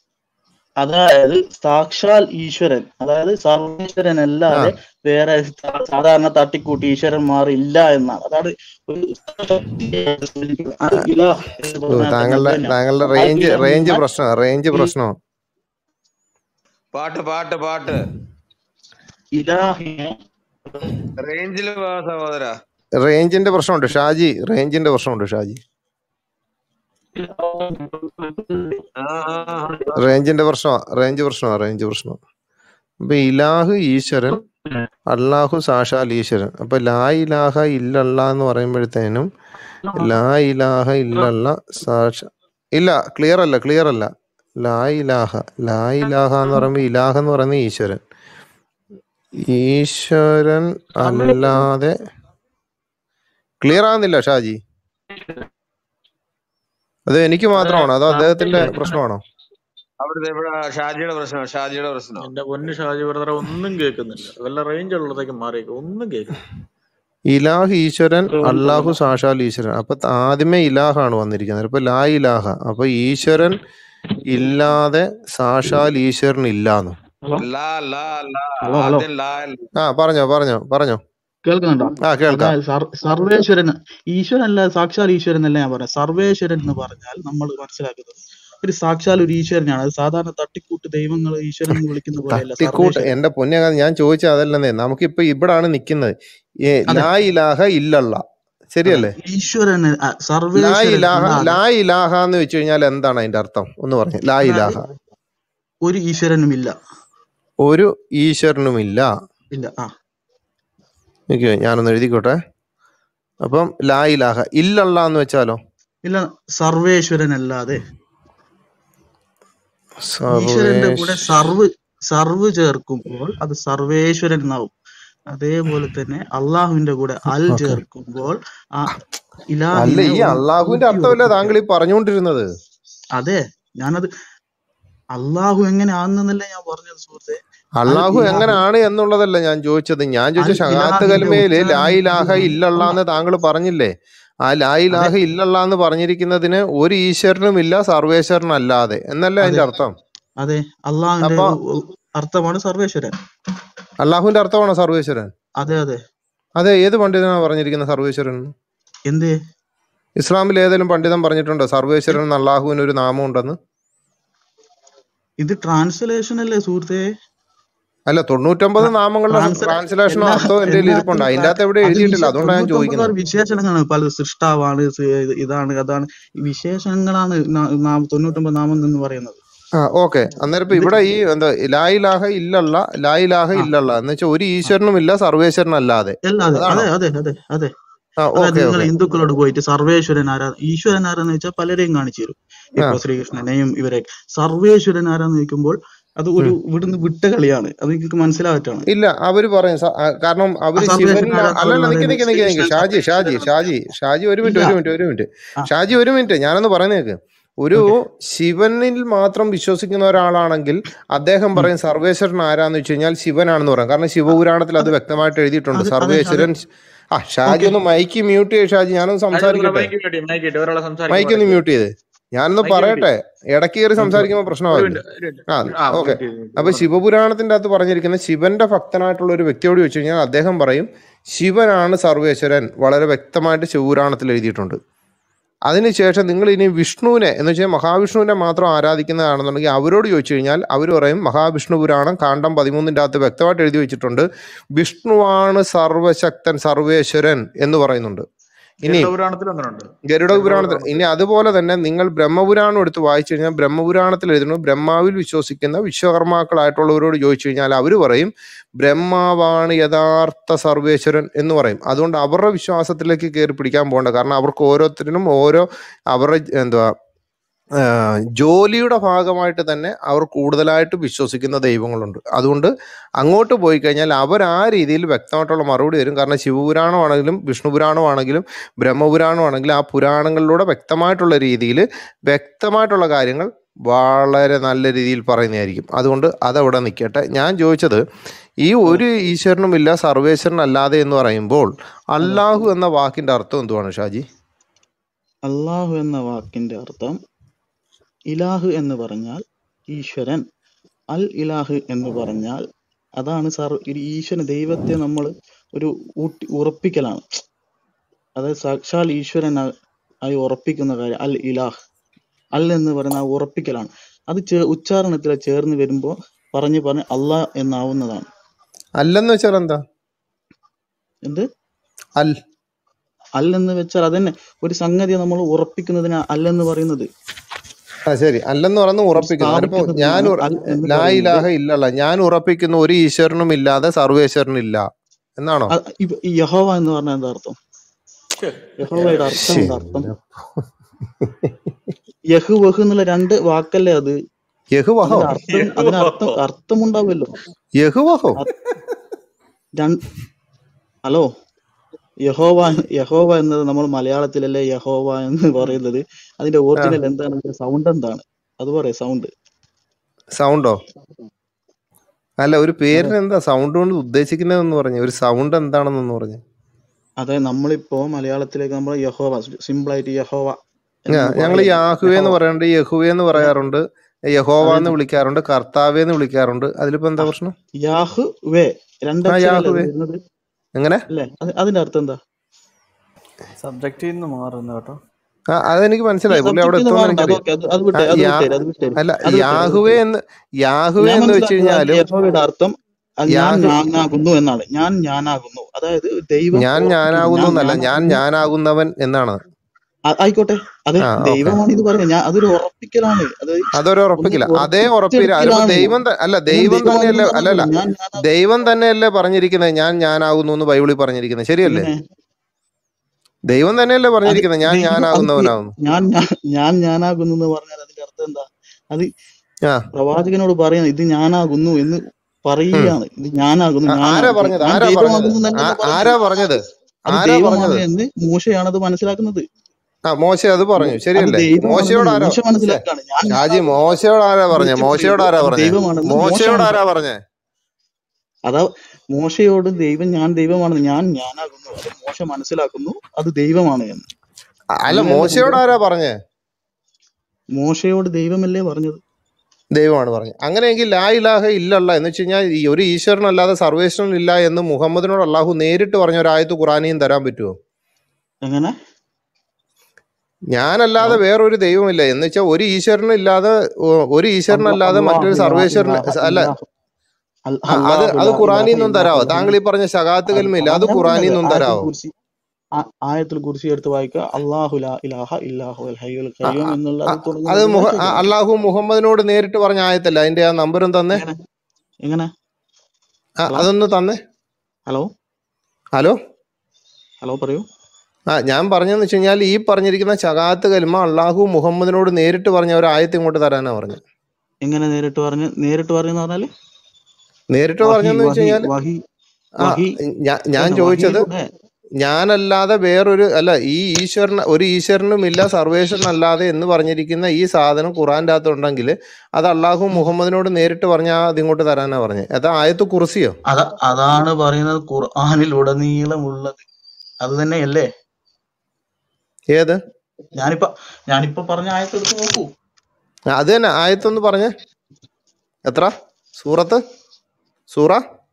അതായത് സാക്ഷാൽ ഈശ്വരൻ അതായത് സർവേശ്വരൻ ആ അല്ലാതെ വേറെ സാ- സാധാരണ തട്ടിക്കൂട്ടി ഈശ്വരന്മാർ ഇല്ല എന്നാണ് അതാണ് ഒരു ശക്തിയെ സൂചിപ്പിക്കുന്നത്. അത് ഇലാഹ് എന്ന് ഓ, പറഞ്ഞാൽ തന്നെ അത് താങ്കളുടെ തന്നെയാണ് താങ്കളുടെ അൽ റേഞ്ച് ഇലാഹ് റേഞ്ച് എന്നാൽ പ്രശ്നം റേഞ്ച് ഈ പ്രശ്നം പാട്ട് പാട്ട് പാട്ട് ഇലാഹിനെ റേഞ്ചിൽ സഹോദര റേഞ്ചിന്റെ പ്രശ്നമുണ്ട് ഷാജി റേഞ്ചിന്റെ പ്രശ്നമുണ്ട് ഷാജി ആ ആ, ആ. റേഞ്ചിന്റെ പ്രശ്നമാ റേഞ്ച് പ്രശ്നമാ റേഞ്ച് പ്രശ്നം അപ്പൊ ഇലാഹ് ഈശ്വരൻ അള്ളാഹു സാക്ഷാൽ ഈശ്വരൻ അപ്പൊ ലാ ഇലാഹ ഇല്ലല്ല എന്ന് പറയുമ്പോഴത്തേനും ലാ ഇലാഹ ഇല്ലല്ല സാക്ഷ ഇല്ല ക്ലിയർ അല്ല ക്ലിയർ അല്ല ലാ ഇലാഹ ലാ ഇലാഹ എന്ന് പറയുമ്പോൾ ഇലാഹ എന്ന് പറയുന്നത് ഈശ്വരൻ ഈശ്വരൻ അല്ലാതെ ക്ലിയർ ആകുന്നില്ല ഷാജി അത് എനിക്ക് മാത്രമാണോ അതോ അദ്ദേഹത്തിന്റെ പ്രശ്നമാണോ അവിടുത്തെ ഇവിടെ ഷാജിയുടെ പ്രശ്നം ഷാജിയുടെ പ്രശ്നം എന്റെ പൊന്ന് ഷാജി ബ്രദറെ ഒന്നും കേൾക്കുന്നില്ല വല്ല റേഞ്ച് ഉള്ളതൊക്കെ മാറിയേക്കും ഒന്നും കേൾക്കുന്നില്ല ഇലാഹ് ഈശ്വരൻ അള്ളാഹു സാക്ഷാൽ ഈശ്വരൻ അപ്പൊ ത- ആദ്യമേ ഇലാഹാണ് വന്നിരിക്കുന്നത് അപ്പൊ ലാ ഇലാഹ അപ്പൊ ഈശ്വരൻ ഇല്ലാതെ സാക്ഷാൽ ഈശ്വരൻ ഇല്ലാന്ന് ഹലോ ലാ ലാ ലാ ഹലോ ഹലോ ആദ്യം ലാ ആ പറഞ്ഞോ പറഞ്ഞോ പറഞ്ഞോ കേൾക്കുന്നുണ്ടോ ആ കേൾക്കാം അതായത് സർ- സർവേശ്വരൻ ഈശ്വരൻ അല്ല സാക്ഷാൽ ഈശ്വരൻ എന്നല്ല ഞാൻ പറയാം സർവേശ്വരൻ എന്ന് പറഞ്ഞാൽ നമ്മൾ മനസ്സിലാക്കുന്നത് ഒരു സാക്ഷാൽ ഒരു ഈശ്വരനാണ് അത് സാധാരണ തട്ടിക്കൂട്ട് ദൈവങ്ങൾ ഈശ്വരൻ എന്ന് വിളിക്കുന്ന പോലെയല്ല തട്ടിക്കൂട്ട് സർവേശ്വരൻ എന്റെ പൊന്നെ ഞാൻ ചോദിച്ചത് അതല്ലെന്നേ നമുക്കിപ്പൊ ഇവിടാണ് നിക്കുന്നത് ഏ, അതെ ലാ ഇലാഹ ഇല്ലല്ല അതെ ശരിയല്ലേ ഈശ്വരൻ ആ, ലാ സർവേശ്വരൻ ഇലാഹ അല്ലാതെ ലാ ഇലാഹ എന്ന് വെച്ച് കഴിഞ്ഞാൽ എന്താണ് അതിന്റെ അർത്ഥം ഒന്ന് പറഞ്ഞു ലാ അതായത് ഇലാഹ ഒരു ഈശ്വരനും ഇല്ല ഒരു ഈശ്വരനുമില്ല ഇല്ല ആ എനിക്ക് ഞാനൊന്ന് എഴുതിക്കോട്ടെ അപ്പം ലാ ഇലാഹ ഇല്ലല്ല എന്ന് വെച്ചാലോ ഇല്ല സർവേശ്വരൻ അല്ലാതെ ഈശ്വരന്റെ കൂടെ സർവേഷ് സർവ് സർവ് ചേർക്കുമ്പോൾ അത് സർവേശ്വരൻ എന്നാവും അതേപോലെ തന്നെ അള്ളാഹുവിന്റെ കൂടെ അൽ ഓക്കെ ചേർക്കുമ്പോൾ ആ അല്ല ഇലാഹിനെ ഈ ഒന്ന് അള്ളാഹുവിന്റെ ഊട്ടി അർത്ഥമല്ലേ താങ്കൾ ഉറപ്പിക്കുക ഈ പറഞ്ഞുകൊണ്ടിരുന്നത് അതെ ഞാനത് അള്ളാഹു എങ്ങനെ ആണെന്നല്ലേ ഞാൻ പറഞ്ഞത് സുഹൃത്തെ അൽ അള്ളാഹു ഇലാഹ് എങ്ങനെയാണ് എന്നുള്ളതല്ല ഞാൻ ചോദിച്ചത് ഞാൻ അൽ ചോദിച്ച ഷഹാത്ത് ഇലാഹിന്റെ കൽമയില് ലാ ഉച്ചാരണത്തിൽ ഇലാഹ നമ്മൾ ഇല്ലല്ലാ അല്ല എന്ന് താങ്കൾ പറഞ്ഞില്ലേ ആ ലാ അതെ ഇലാഹ ഇല്ലല്ലാ എന്ന് പറഞ്ഞിരിക്കുന്നതിന് ഒരു ഈശ്വരനും ഇല്ല സർവേശ്വരനല്ലാതെ എന്നല്ലേ അതെ അതിന്റെ അർത്ഥം അതെ അള്ളാഹുവിന്റെ അപ്പൊ ഉ- ഉ- അർത്ഥമാണ് സർവേശ്വരൻ അള്ളാഹുവിന്റെ അർത്ഥമാണോ സർവേശ്വരൻ അതെ അതെ അതെ ഏത് പണ്ഡിതനാണ് പറഞ്ഞിരിക്കുന്നത് സർവേശ്വരൻ എന്ന്? എന്ത് ഇസ്ലാമിൽ ഏതെങ്കിലും പണ്ഡിതൻ പറഞ്ഞിട്ടുണ്ടോ സർവേശ്വരൻ എന്ന് അള്ളാഹുവിന് ഒരു നാമം ഉണ്ടെന്ന് ഇത് ട്രാൻസ്ലേഷൻ അല്ലേ സുഹൃത്തെ അല്ല തൊണ്ണൂറ്റൊമ്പത് നാമങ്ങളുടെ ട്രാൻസ്ലേ നാമങ്ങളോ എല്ലാ അർത്ഥവും എന്റെ കയ്യിൽ ഇരിപ്പുണ്ട് എല്ലാത്തിനും അതിന്റെ ട്രാ- അകത്ത് എവിടെ അത് എഴുതിയിട്ടില്ല വിശേ അതുകൊണ്ടാണ് ഞാൻ തൊണ്ണൂറ്റൊമ്പത് ചോദിക്കുന്നത് വിശേഷണങ്ങളാണ് പല സൃഷ്ടാവാണ് സ- ഇത് ഇതാണ് അതാണ് ഈ വിശേഷണങ്ങളാണ് നാ- നാം തൊണ്ണൂറ്റൊമ്പത് നാമം എന്ന് പറയുന്നത് ആ ഓക്കെ അന്നേരം ഇപ്പൊ ഇത് ഇവിടെ ഈ എന്താ ലായിലാഹ ഇല്ലല്ല ലായിലാഹ ആ ഇല്ലല്ല എന്ന് വെച്ചാൽ ഒരു ആ ഈശ്വരനും ഇല്ല സർവേശ്വരൻ അല്ലാതെ അല്ലാതെ അതാണോ അതെ അതെ അതെ അതെ ആ അതായത് ഓക്കെ നിങ്ങൾ ഓക്കെ ഹിന്ദുക്കളോട് പോയിട്ട് സർവേശ്വരൻ ആരാ ഈശ്വരൻ ആരാന്ന് വെച്ചാൽ പലരെയും കാണിച്ചു തരും ആ ഇപ്പൊ ശ്രീകൃഷ്ണനെയും ഇവരെ സർവേശ്വരൻ ആരാന്ന് ചോദിക്കുമ്പോൾ അത് ഒരു ഉം. ഇവിടുന്ന് വിട്ട കളിയാണ് അത് നിങ്ങൾക്ക് മനസ്സിലാവറ്റാണ് ഇല്ല അവര് പറയും സ- ആ, കാരണം ആ അവര് സർവേശ്വരൻ ശിവനില ആരാന്ന് അവർ അല്ലല്ല നിക്ക് പറയുന്നത് നിക്ക് നിക്ക് നിക്ക് ശ്രീകൃഷ്ണൻ ഷാജി ഷാജി സർവേശ്വരൻ ഷാജി ഷാജി ഒരു മിനിറ്റ് ഇല്ല ഒരു മിനിറ്റ് ഒരു മിനിറ്റ് ആ ഷാജി ഒരു മിനിറ്റ് ഞാനൊന്ന് പറയുന്നേക്ക് ഒരു ഓക്കെ ശിവനിൽ മാത്രം വിശ്വസിക്കുന്ന ഒരാളാണെങ്കിൽ അദ്ദേഹം ഉം പറയും സർവേശ്വരൻ ആരാന്ന് വെച്ച് കഴിഞ്ഞാൽ ശിവനാണെന്ന് പറയും കാരണം ശിവപുരാണത്തിൽ അത് അതെ വ്യക്തമായിട്ട് എഴുതിയിട്ടുണ്ട് അതെ അതെ അതെ സർവേശ്വരൻ ആ ഷാജി ഓക്കെ ഒന്ന് മൈക്ക് മ്യൂട്ട് ചെയ്യ് ഷാജി ഞാനൊന്ന് ഷാജി ബ്രദറെ സംസാരിക്കട്ടെ മൈക്ക് കിട്ടി മൈക്ക് കിട്ടി ഒരാളെ സംസാരിക്കുമ്പോൾ മൈക്ക് ഒന്ന് ഇടയ്ക്ക് മ്യൂട്ട് ചെയ്ത് ഞാനൊന്ന് മൈക്ക് കിട്ടി പറയട്ടെ ഇടയ്ക്ക് കയറി ഓക്കെ സംസാരിക്കുമ്പോൾ ഒരു പ്രശ്നമാവില്ലേ മിനിറ്റ് ഒരു മിനിറ്റ് ആ ആ ഓക്കെ മ്യൂട്ട് ചെയ്തു മ്യൂട്ട് അപ്പൊ ചെയ്തു ശിവപുരാണത്തിന്റെ അകത്ത് പറഞ്ഞിരിക്കുന്ന ശിവന്റെ ഭക്തനായിട്ടുള്ള ഒരു വ്യക്തിയോട് ചോദിച്ചു കഴിഞ്ഞാൽ അദ്ദേഹം പറയും ശിവനാണ് സർവേശ്വരൻ വളരെ വ്യക്തമായിട്ട് ശിവപുരാണത്തിൽ എഴുതിയിട്ടുണ്ട് അതിനുശേഷം നിങ്ങൾ ഇനി വിഷ്ണുവിനെ എന്ന് വെച്ചാൽ മഹാവിഷ്ണുവിനെ മാത്രം ആരാധിക്കുന്നതാണെന്നുണ്ടെങ്കിൽ അവരോട് ചോദിച്ചു കഴിഞ്ഞാൽ അവർ പറയും മഹാവിഷ്ണു പുരാണം കാണ്ഡം പതിമൂന്നിൻ്റെ അകത്ത് വ്യക്തമായിട്ട് എഴുതി വെച്ചിട്ടുണ്ട് വിഷ്ണുവാണ് സർവശക്തൻ സർവേശ്വരൻ എന്ന് പറയുന്നുണ്ട് ഇനി ഗരുഡ പുരാണത്തിൽ അങ്ങനെയുണ്ട് ഗരുഡ ഗരുഡ പുരാണത്തിൽ പുരാണത്തിൽ ഇനി അതുപോലെ തന്നെ നിങ്ങൾ ബ്രഹ്മപുരാണം എടുത്ത് വായിച്ചു കഴിഞ്ഞാൽ ബ്രഹ്മപുരാണത്തിൽ എഴുതുന്നു ബ്രഹ്മാവിൽ വിശ്വസിക്കുന്ന വിശ്വകർമാക്കളായിട്ടുള്ളവരോട് ചോദിച്ചു കഴിഞ്ഞാൽ അവർ പറയും ബ്രഹ്മാവാണ് യഥാർത്ഥ സർവേശ്വരൻ എന്ന് പറയും അതുകൊണ്ട് അവരുടെ വിശ്വാസത്തിലേക്ക് കയറി പിടിക്കാൻ പോകണ്ട കാരണം അവർക്ക് ഓരോരുത്തരിനും ഓരോ അവരുടെ എന്തുവാ ആ, ജോലിയുടെ ഭാഗമായിട്ട് തന്നെ അവർ കൂടുതലായിട്ട് വിശ്വസിക്കുന്ന ദൈവങ്ങളുണ്ട് അതുകൊണ്ട് അങ്ങോട്ട് പോയി കഴിഞ്ഞാൽ അവർ ആ രീതിയിൽ വ്യക്തമായിട്ടുള്ള മറുപടി തരും കാരണം ശിവപുരാണമാണെങ്കിലും വിഷ്ണു പുരാണമാണെങ്കിലും ബ്രഹ്മപുരാണമാണെങ്കിലും ആ പുരാണങ്ങളിലൂടെ വ്യക്തമായിട്ടുള്ള രീതിയിൽ വ്യക്തമായിട്ടുള്ള കാര്യങ്ങൾ വളരെ നല്ല രീതിയിൽ പറയുന്നതായിരിക്കും അതുകൊണ്ട് അതവിടെ നിൽക്കട്ടെ ഞാൻ ചോദിച്ചത് ഈ ഒരു ഈശ്വരനുമില്ല സർവേശ്വരൻ അല്ലാതെ എന്ന് പറയുമ്പോൾ അള്ളാഹു എന്ന വാക്കിന്റെ അർത്ഥം എന്തുവാണ് ഷാജി അള്ളാഹു എന്ന വാക്കിന്റെ അർത്ഥം ഇലാഹ് എന്ന് പറഞ്ഞാൽ ഈശ്വരൻ അൽ ഇലാഹ് എന്ന് പറഞ്ഞാൽ അതാണ് സാർ ഒരു ഈശ്വരൻ ദൈവത്തെ നമ്മൾ ഒരു ഊട്ടി ഉറപ്പിക്കലാണ് അതായത് സാക്ഷാൽ ഈശ്വരൻ ആ- ആയി ഉറപ്പിക്കുന്ന കാര്യം അൽ ഇലാഹ് അൽ എന്ന് പറയുന്ന ആ ഉറപ്പിക്കലാണ് അത് ചേ ഉച്ചാരണത്തിൽ ചേർന്ന് വരുമ്പോൾ പറഞ്ഞു പറഞ്ഞ് അള്ളാഹ് എന്നാവുന്നതാണ് അല്ലെന്ന് വെച്ചാൽ എന്താ എന്ത് അൽ അൽ എന്ന് വെച്ചാൽ അതന്നെ ഒരു സംഗതി നമ്മൾ ഉറപ്പിക്കുന്നതിന് അൽ എന്ന് പറയുന്നത് ആ ശരി അല്ലെന്ന് പറയുന്നത് ഒരു ഉറപ്പിക്കുന്നു അതിപ്പോ ഞാൻ സ്ഥാപിക്കുന്നതിനാണ് ഉറ- അൽ എന്ന് ലാ പറയുന്നത് ഇലാഹ ഇല്ലല്ല ഞാൻ ഉറപ്പിക്കുന്ന ഒരു ഈശ്വരനും ഇല്ലാതെ സർവേശ്വരനില്ല എന്നാണോ അ- ഇപ്പൊ ഈ യഹോവ എന്ന് പറഞ്ഞാൽ എന്താ അർത്ഥം യഹോവയുടെ അർത്ഥം ശ്ശേ, എന്താ അർത്ഥം യഹു വഹു എന്നുള്ള രണ്ട് വാക്കല്ലേ അത് യഹുവഹോ അതിന്റെ അർത്ഥം അതിനർത്ഥം അർത്ഥമുണ്ടാവുമല്ലോ യഹുവഹോ അ- രണ്ട് ഹലോ യഹോവ യഹോവ എന്നത് നമ്മൾ മലയാളത്തിലല്ലേ യഹോവ എന്ന് പറയുന്നത് അതിന്റെ ആ ഒറിജിനൽ എന്താണ് സൗണ്ട് എന്താണ് അത് പറയാം സൗണ്ട് സൗണ്ടോ അല്ല ഒരു അതെ പേരിന് എന്താ സൗണ്ട് കൊണ്ട് ഉദ്ദേശിക്കുന്നതെന്ന് പറഞ്ഞു ഒരു സൗണ്ട് എന്താണെന്നൊന്ന് പറഞ്ഞു അതെ നമ്മളിപ്പോ മലയാളത്തിലേക്ക് നമ്മൾ യഹോവ സിമ്പിൾ ആയിട്ട് യഹോവ എന്നാണ് ഞങ്ങൾ പറയുന്നത് യാഹുവേ എന്ന് യഹോവ പറയാറുണ്ട് യഹുവേ എന്ന് അതെ പറയാറുണ്ട് യഹോവ അതെ എന്ന് വിളിക്കാറുണ്ട് കർത്താവേ എന്ന് വിളിക്കാറുണ്ട് അതിലിപ്പോ എന്താ പ്രശ്നം യാഹു വേ ആ രണ്ടക്ഷരല്ലേ അത് യാഹുവേ വരുന്നത് എങ്ങനെ അല്ലേ അത് അതിന്റെ അർത്ഥം എന്താ സബ്ജക്റ്റിൽ നിന്ന് മാറുന്നു കേട്ടോ ആ അതെനിക്ക് അല്ല മനസ്സിലായി പുള്ളി അവിടെ സബ്ജക്റ്റിന്ന് എത്തുമെന്ന് മാറണ്ട അത് എനിക്കറിയാം ഓക്കെ അത് അത് ആ, വിട്ടേ അത് യാ വിട്ടേര് അത് വിട്ടേര് അല്ല അത് വിട്ടേര് അത് യാഹുവേ വിട്ടേര് എന്ന് യാഹുവേ ഞാൻ എന്ന് വെച്ച് മനസ്സിലാക്കുന്നത് കഴിഞ്ഞാലും യഹോവയുടെ അർത്ഥം അത് ഞാൻ യാഹു ഞാനാകുന്നു എന്നാണ് ഞാൻ ഞാനാകുന്നു അതായത് ദൈവം ഞാൻ ഉറപ്പിക്കുന്നു ഞാനാകുന്നു ഞാൻ എന്നല്ല ഞാൻ ഞാനാകുന്നു ഞാനാകുന്നവൻ എന്നാണ് ആ- ആയിക്കോട്ടെ അതെ ആ ഓക്കെ ദൈവമാണ് ഇത് പറയുന്നത് ഞാൻ അതൊരു ഉറപ്പിക്കലാണ് അത് അതൊരു ഒന്ന് ഉറപ്പിക്കില്ല അതേ ഉറപ്പില്ല അതിപ്പോ ഉറപ്പിച്ചെടുക്കലാണ് ദൈവം ത- അല്ല ഞാൻ ദൈവം തന്നെയല്ലേ ദൈവമാകുന്നു അല്ലല്ല പറഞ്ഞത് ഞാൻ ഞാനാകുന്നു ദൈവം തന്നെയല്ലേ പറഞ്ഞിരിക്കുന്നത് ഞാൻ ഞാനാകുന്നു എന്ന് ബൈബിളിൽ പറഞ്ഞിരിക്കുന്നത് ശരിയല്ലേ എങ്ങനെ ദൈവം തന്നെയല്ലേ അത് പറഞ്ഞിരിക്കുന്നത് ഞാൻ ദൈവം അത് ഈ ഞാനാകുന്നവനാകുന്നു ഞാൻ ഞാൻ ഞാൻ ഞാനാകുന്നു എന്ന് പറഞ്ഞാൽ അതിന്റെ അർത്ഥം എന്താ അത് ആ പ്രവാചകനോട് പറയുന്നത് ഇത് ഞാനാകുന്നു എന്ന് ഉം. പറയുകയാണ് ഇത് ഞാനാകുന്നു ആ, ആരാ ഞാനാകുന്നു പറഞ്ഞത് ഞാൻ ആരാ പറഞ്ഞത് ദൈവമാകുന്നു എന്നല്ല ആ- പറയുന്നത് ആരാ പറഞ്ഞത് അത് ആരാ ദൈവമാണ് പറഞ്ഞത് എന്ന് മോശയാണത് മനസ്സിലാക്കുന്നത് ആ മോശ അത് പറഞ്ഞു അത് ശരിയല്ലേ ദൈവമാണെന്ന് മോശയോട് ആരാ മോശ ഛെ, മനസ്സിലാക്കാണ് ഞാൻ ഷാജി ഞാനാകുന്നു മോശയോട് ആരാ പറഞ്ഞേ വിളിച്ചു മോശയോട് പറയുന്നു ആരാ അത് പറഞ്ഞേ ദൈവമാണെന്ന് മോശ മോശയോട് ആരാ മനസ്സിലാക്കും പറഞ്ഞേ അതാ മോശയോട് ദൈവം ഞാൻ ദൈവമാണെന്ന് ഞാൻ ഞാനാകുന്നു അത് മോശ മനസ്സിലാക്കുന്നു അത് ദൈവമാണ് എന്ന് അ- അല്ല അങ്ങനെയല്ലേ മോശയോട് സംഭവം ആരാ പറഞ്ഞേ മോശയോട് ദൈവമല്ലേ പറഞ്ഞത് ദൈവമാണ് പറഞ്ഞത് അങ്ങനെയെങ്കിൽ ലാ ഇലാഹ ഇല്ലല്ല എന്ന് വെച്ച് കഴിഞ്ഞാൽ ഈ ഒരു ഈശ്വരനല്ലാതെ സർവേശ്വരൻ ഇല്ല എന്ന് മുഹമ്മദിനോട് അള്ളാഹു നേരിട്ട് പറഞ്ഞ ഒരു ആയത്ത് ഖുറാനിയും തരാൻ പറ്റുമോ എങ്ങനെ ഞാനല്ലാതെ വേറൊരു ദൈവമില്ല എന്ന് വെച്ചാൽ ഒരു ഈശ്വരനും ഇല്ലാതെ ഒ- ഒരു ഈശ്വരനല്ലാതെ മറ്റൊരു അല്ലാഹു ലാ സർവേശ്വരൻ ഇലാഹ അല്ല ഇല്ലാഹു അൽ- ആ, അത് അല്ലാഹു അത് ലാ ഇലാഹ ഖുറാനിൽ നിന്നും ഇല്ലാഹു തരാവോ എന്ന് താങ്കൾ ഈ പറഞ്ഞ ശകാത്ത് അത് കൽമില്ല അത് അങ്ങനെ ഖുറാനിൽ തന്നെയല്ലേ നിന്നും ആയത്തുൽ തരാവോ കുർസി ആ- ആയത്തുൽ കുർസി എടുത്ത് വായിക്കുക അല്ലാഹു ലാ ഇലാഹ ഇല്ലാഹു അൽ ഹയ്യുൽ ആ, ഖയ്യൂം ആ, എന്നുള്ള ആ, അത് അത് തുടങ്ങുന്നത് മുഹ വായിച്ചു ആ, നോക്കുക അള്ളാഹു മുഹമ്മദിനോട് നേരിട്ട് പറഞ്ഞ ആയത്തല്ല അതിന്റെ ആ നമ്പറും തന്നെ എങ്ങനെ എങ്ങനെ ആ, ഹലോ അതൊന്ന് തന്നെ ഹലോ ഹലോ ഹലോ പറയൂ ആ ഞാൻ പറഞ്ഞതെന്ന് വെച്ച് കഴിഞ്ഞാൽ ഈ പറഞ്ഞിരിക്കുന്ന ശകാത്ത് കൽമ അള്ളാഹു മുഹമ്മദിനോട് നേരിട്ട് പറഞ്ഞ ഒരു ആയത്ത് ഇങ്ങോട്ട് തരാനാ പറഞ്ഞത് എങ്ങനെ നേരിട്ട് പറഞ്ഞ് നേരിട്ട് പറഞ്ഞെന്ന് പറഞ്ഞാല് നേരിട്ട് വഹി പറഞ്ഞെന്ന് വെച്ച് വഹി കഴിഞ്ഞാൽ വഹി ആ വഹി ഞാ- ഞാൻ അതന്നെ ചോദിച്ചത് വഹിയിലൂടെ ഞാനല്ലാതെ വേറൊരു അല്ല ഈ ഈശ്വരൻ ഒരു ഈശ്വരനും ഇല്ല സർവേശ്വരനല്ലാതെ എന്ന് പറഞ്ഞിരിക്കുന്ന ഈ സാധനം ഖുറാൻ്റെ അകത്ത് ഉണ്ടെങ്കിൽ അത് അള്ളാഹു ഉം. മുഹമ്മദിനോട് നേരിട്ട് പറഞ്ഞാൽ അത് ഇങ്ങോട്ട് തരാനാ പറഞ്ഞത് അത് ആയത്ത് കുറിസിയോ അത അതാണ് പറയുന്നത് ഖുർആനിൽ ഉടനീളമുള്ളത് അത് തന്നെയല്ലേ ഏത് ഞാനിപ്പോ ഞാനിപ്പോ പറഞ്ഞ ആയത്ത് എടുത്ത് നോക്കൂ ആ, അത് തന്നെ ആയത്തൊന്ന് പറഞ്ഞേ എത്ര സൂറത്ത് സൂറ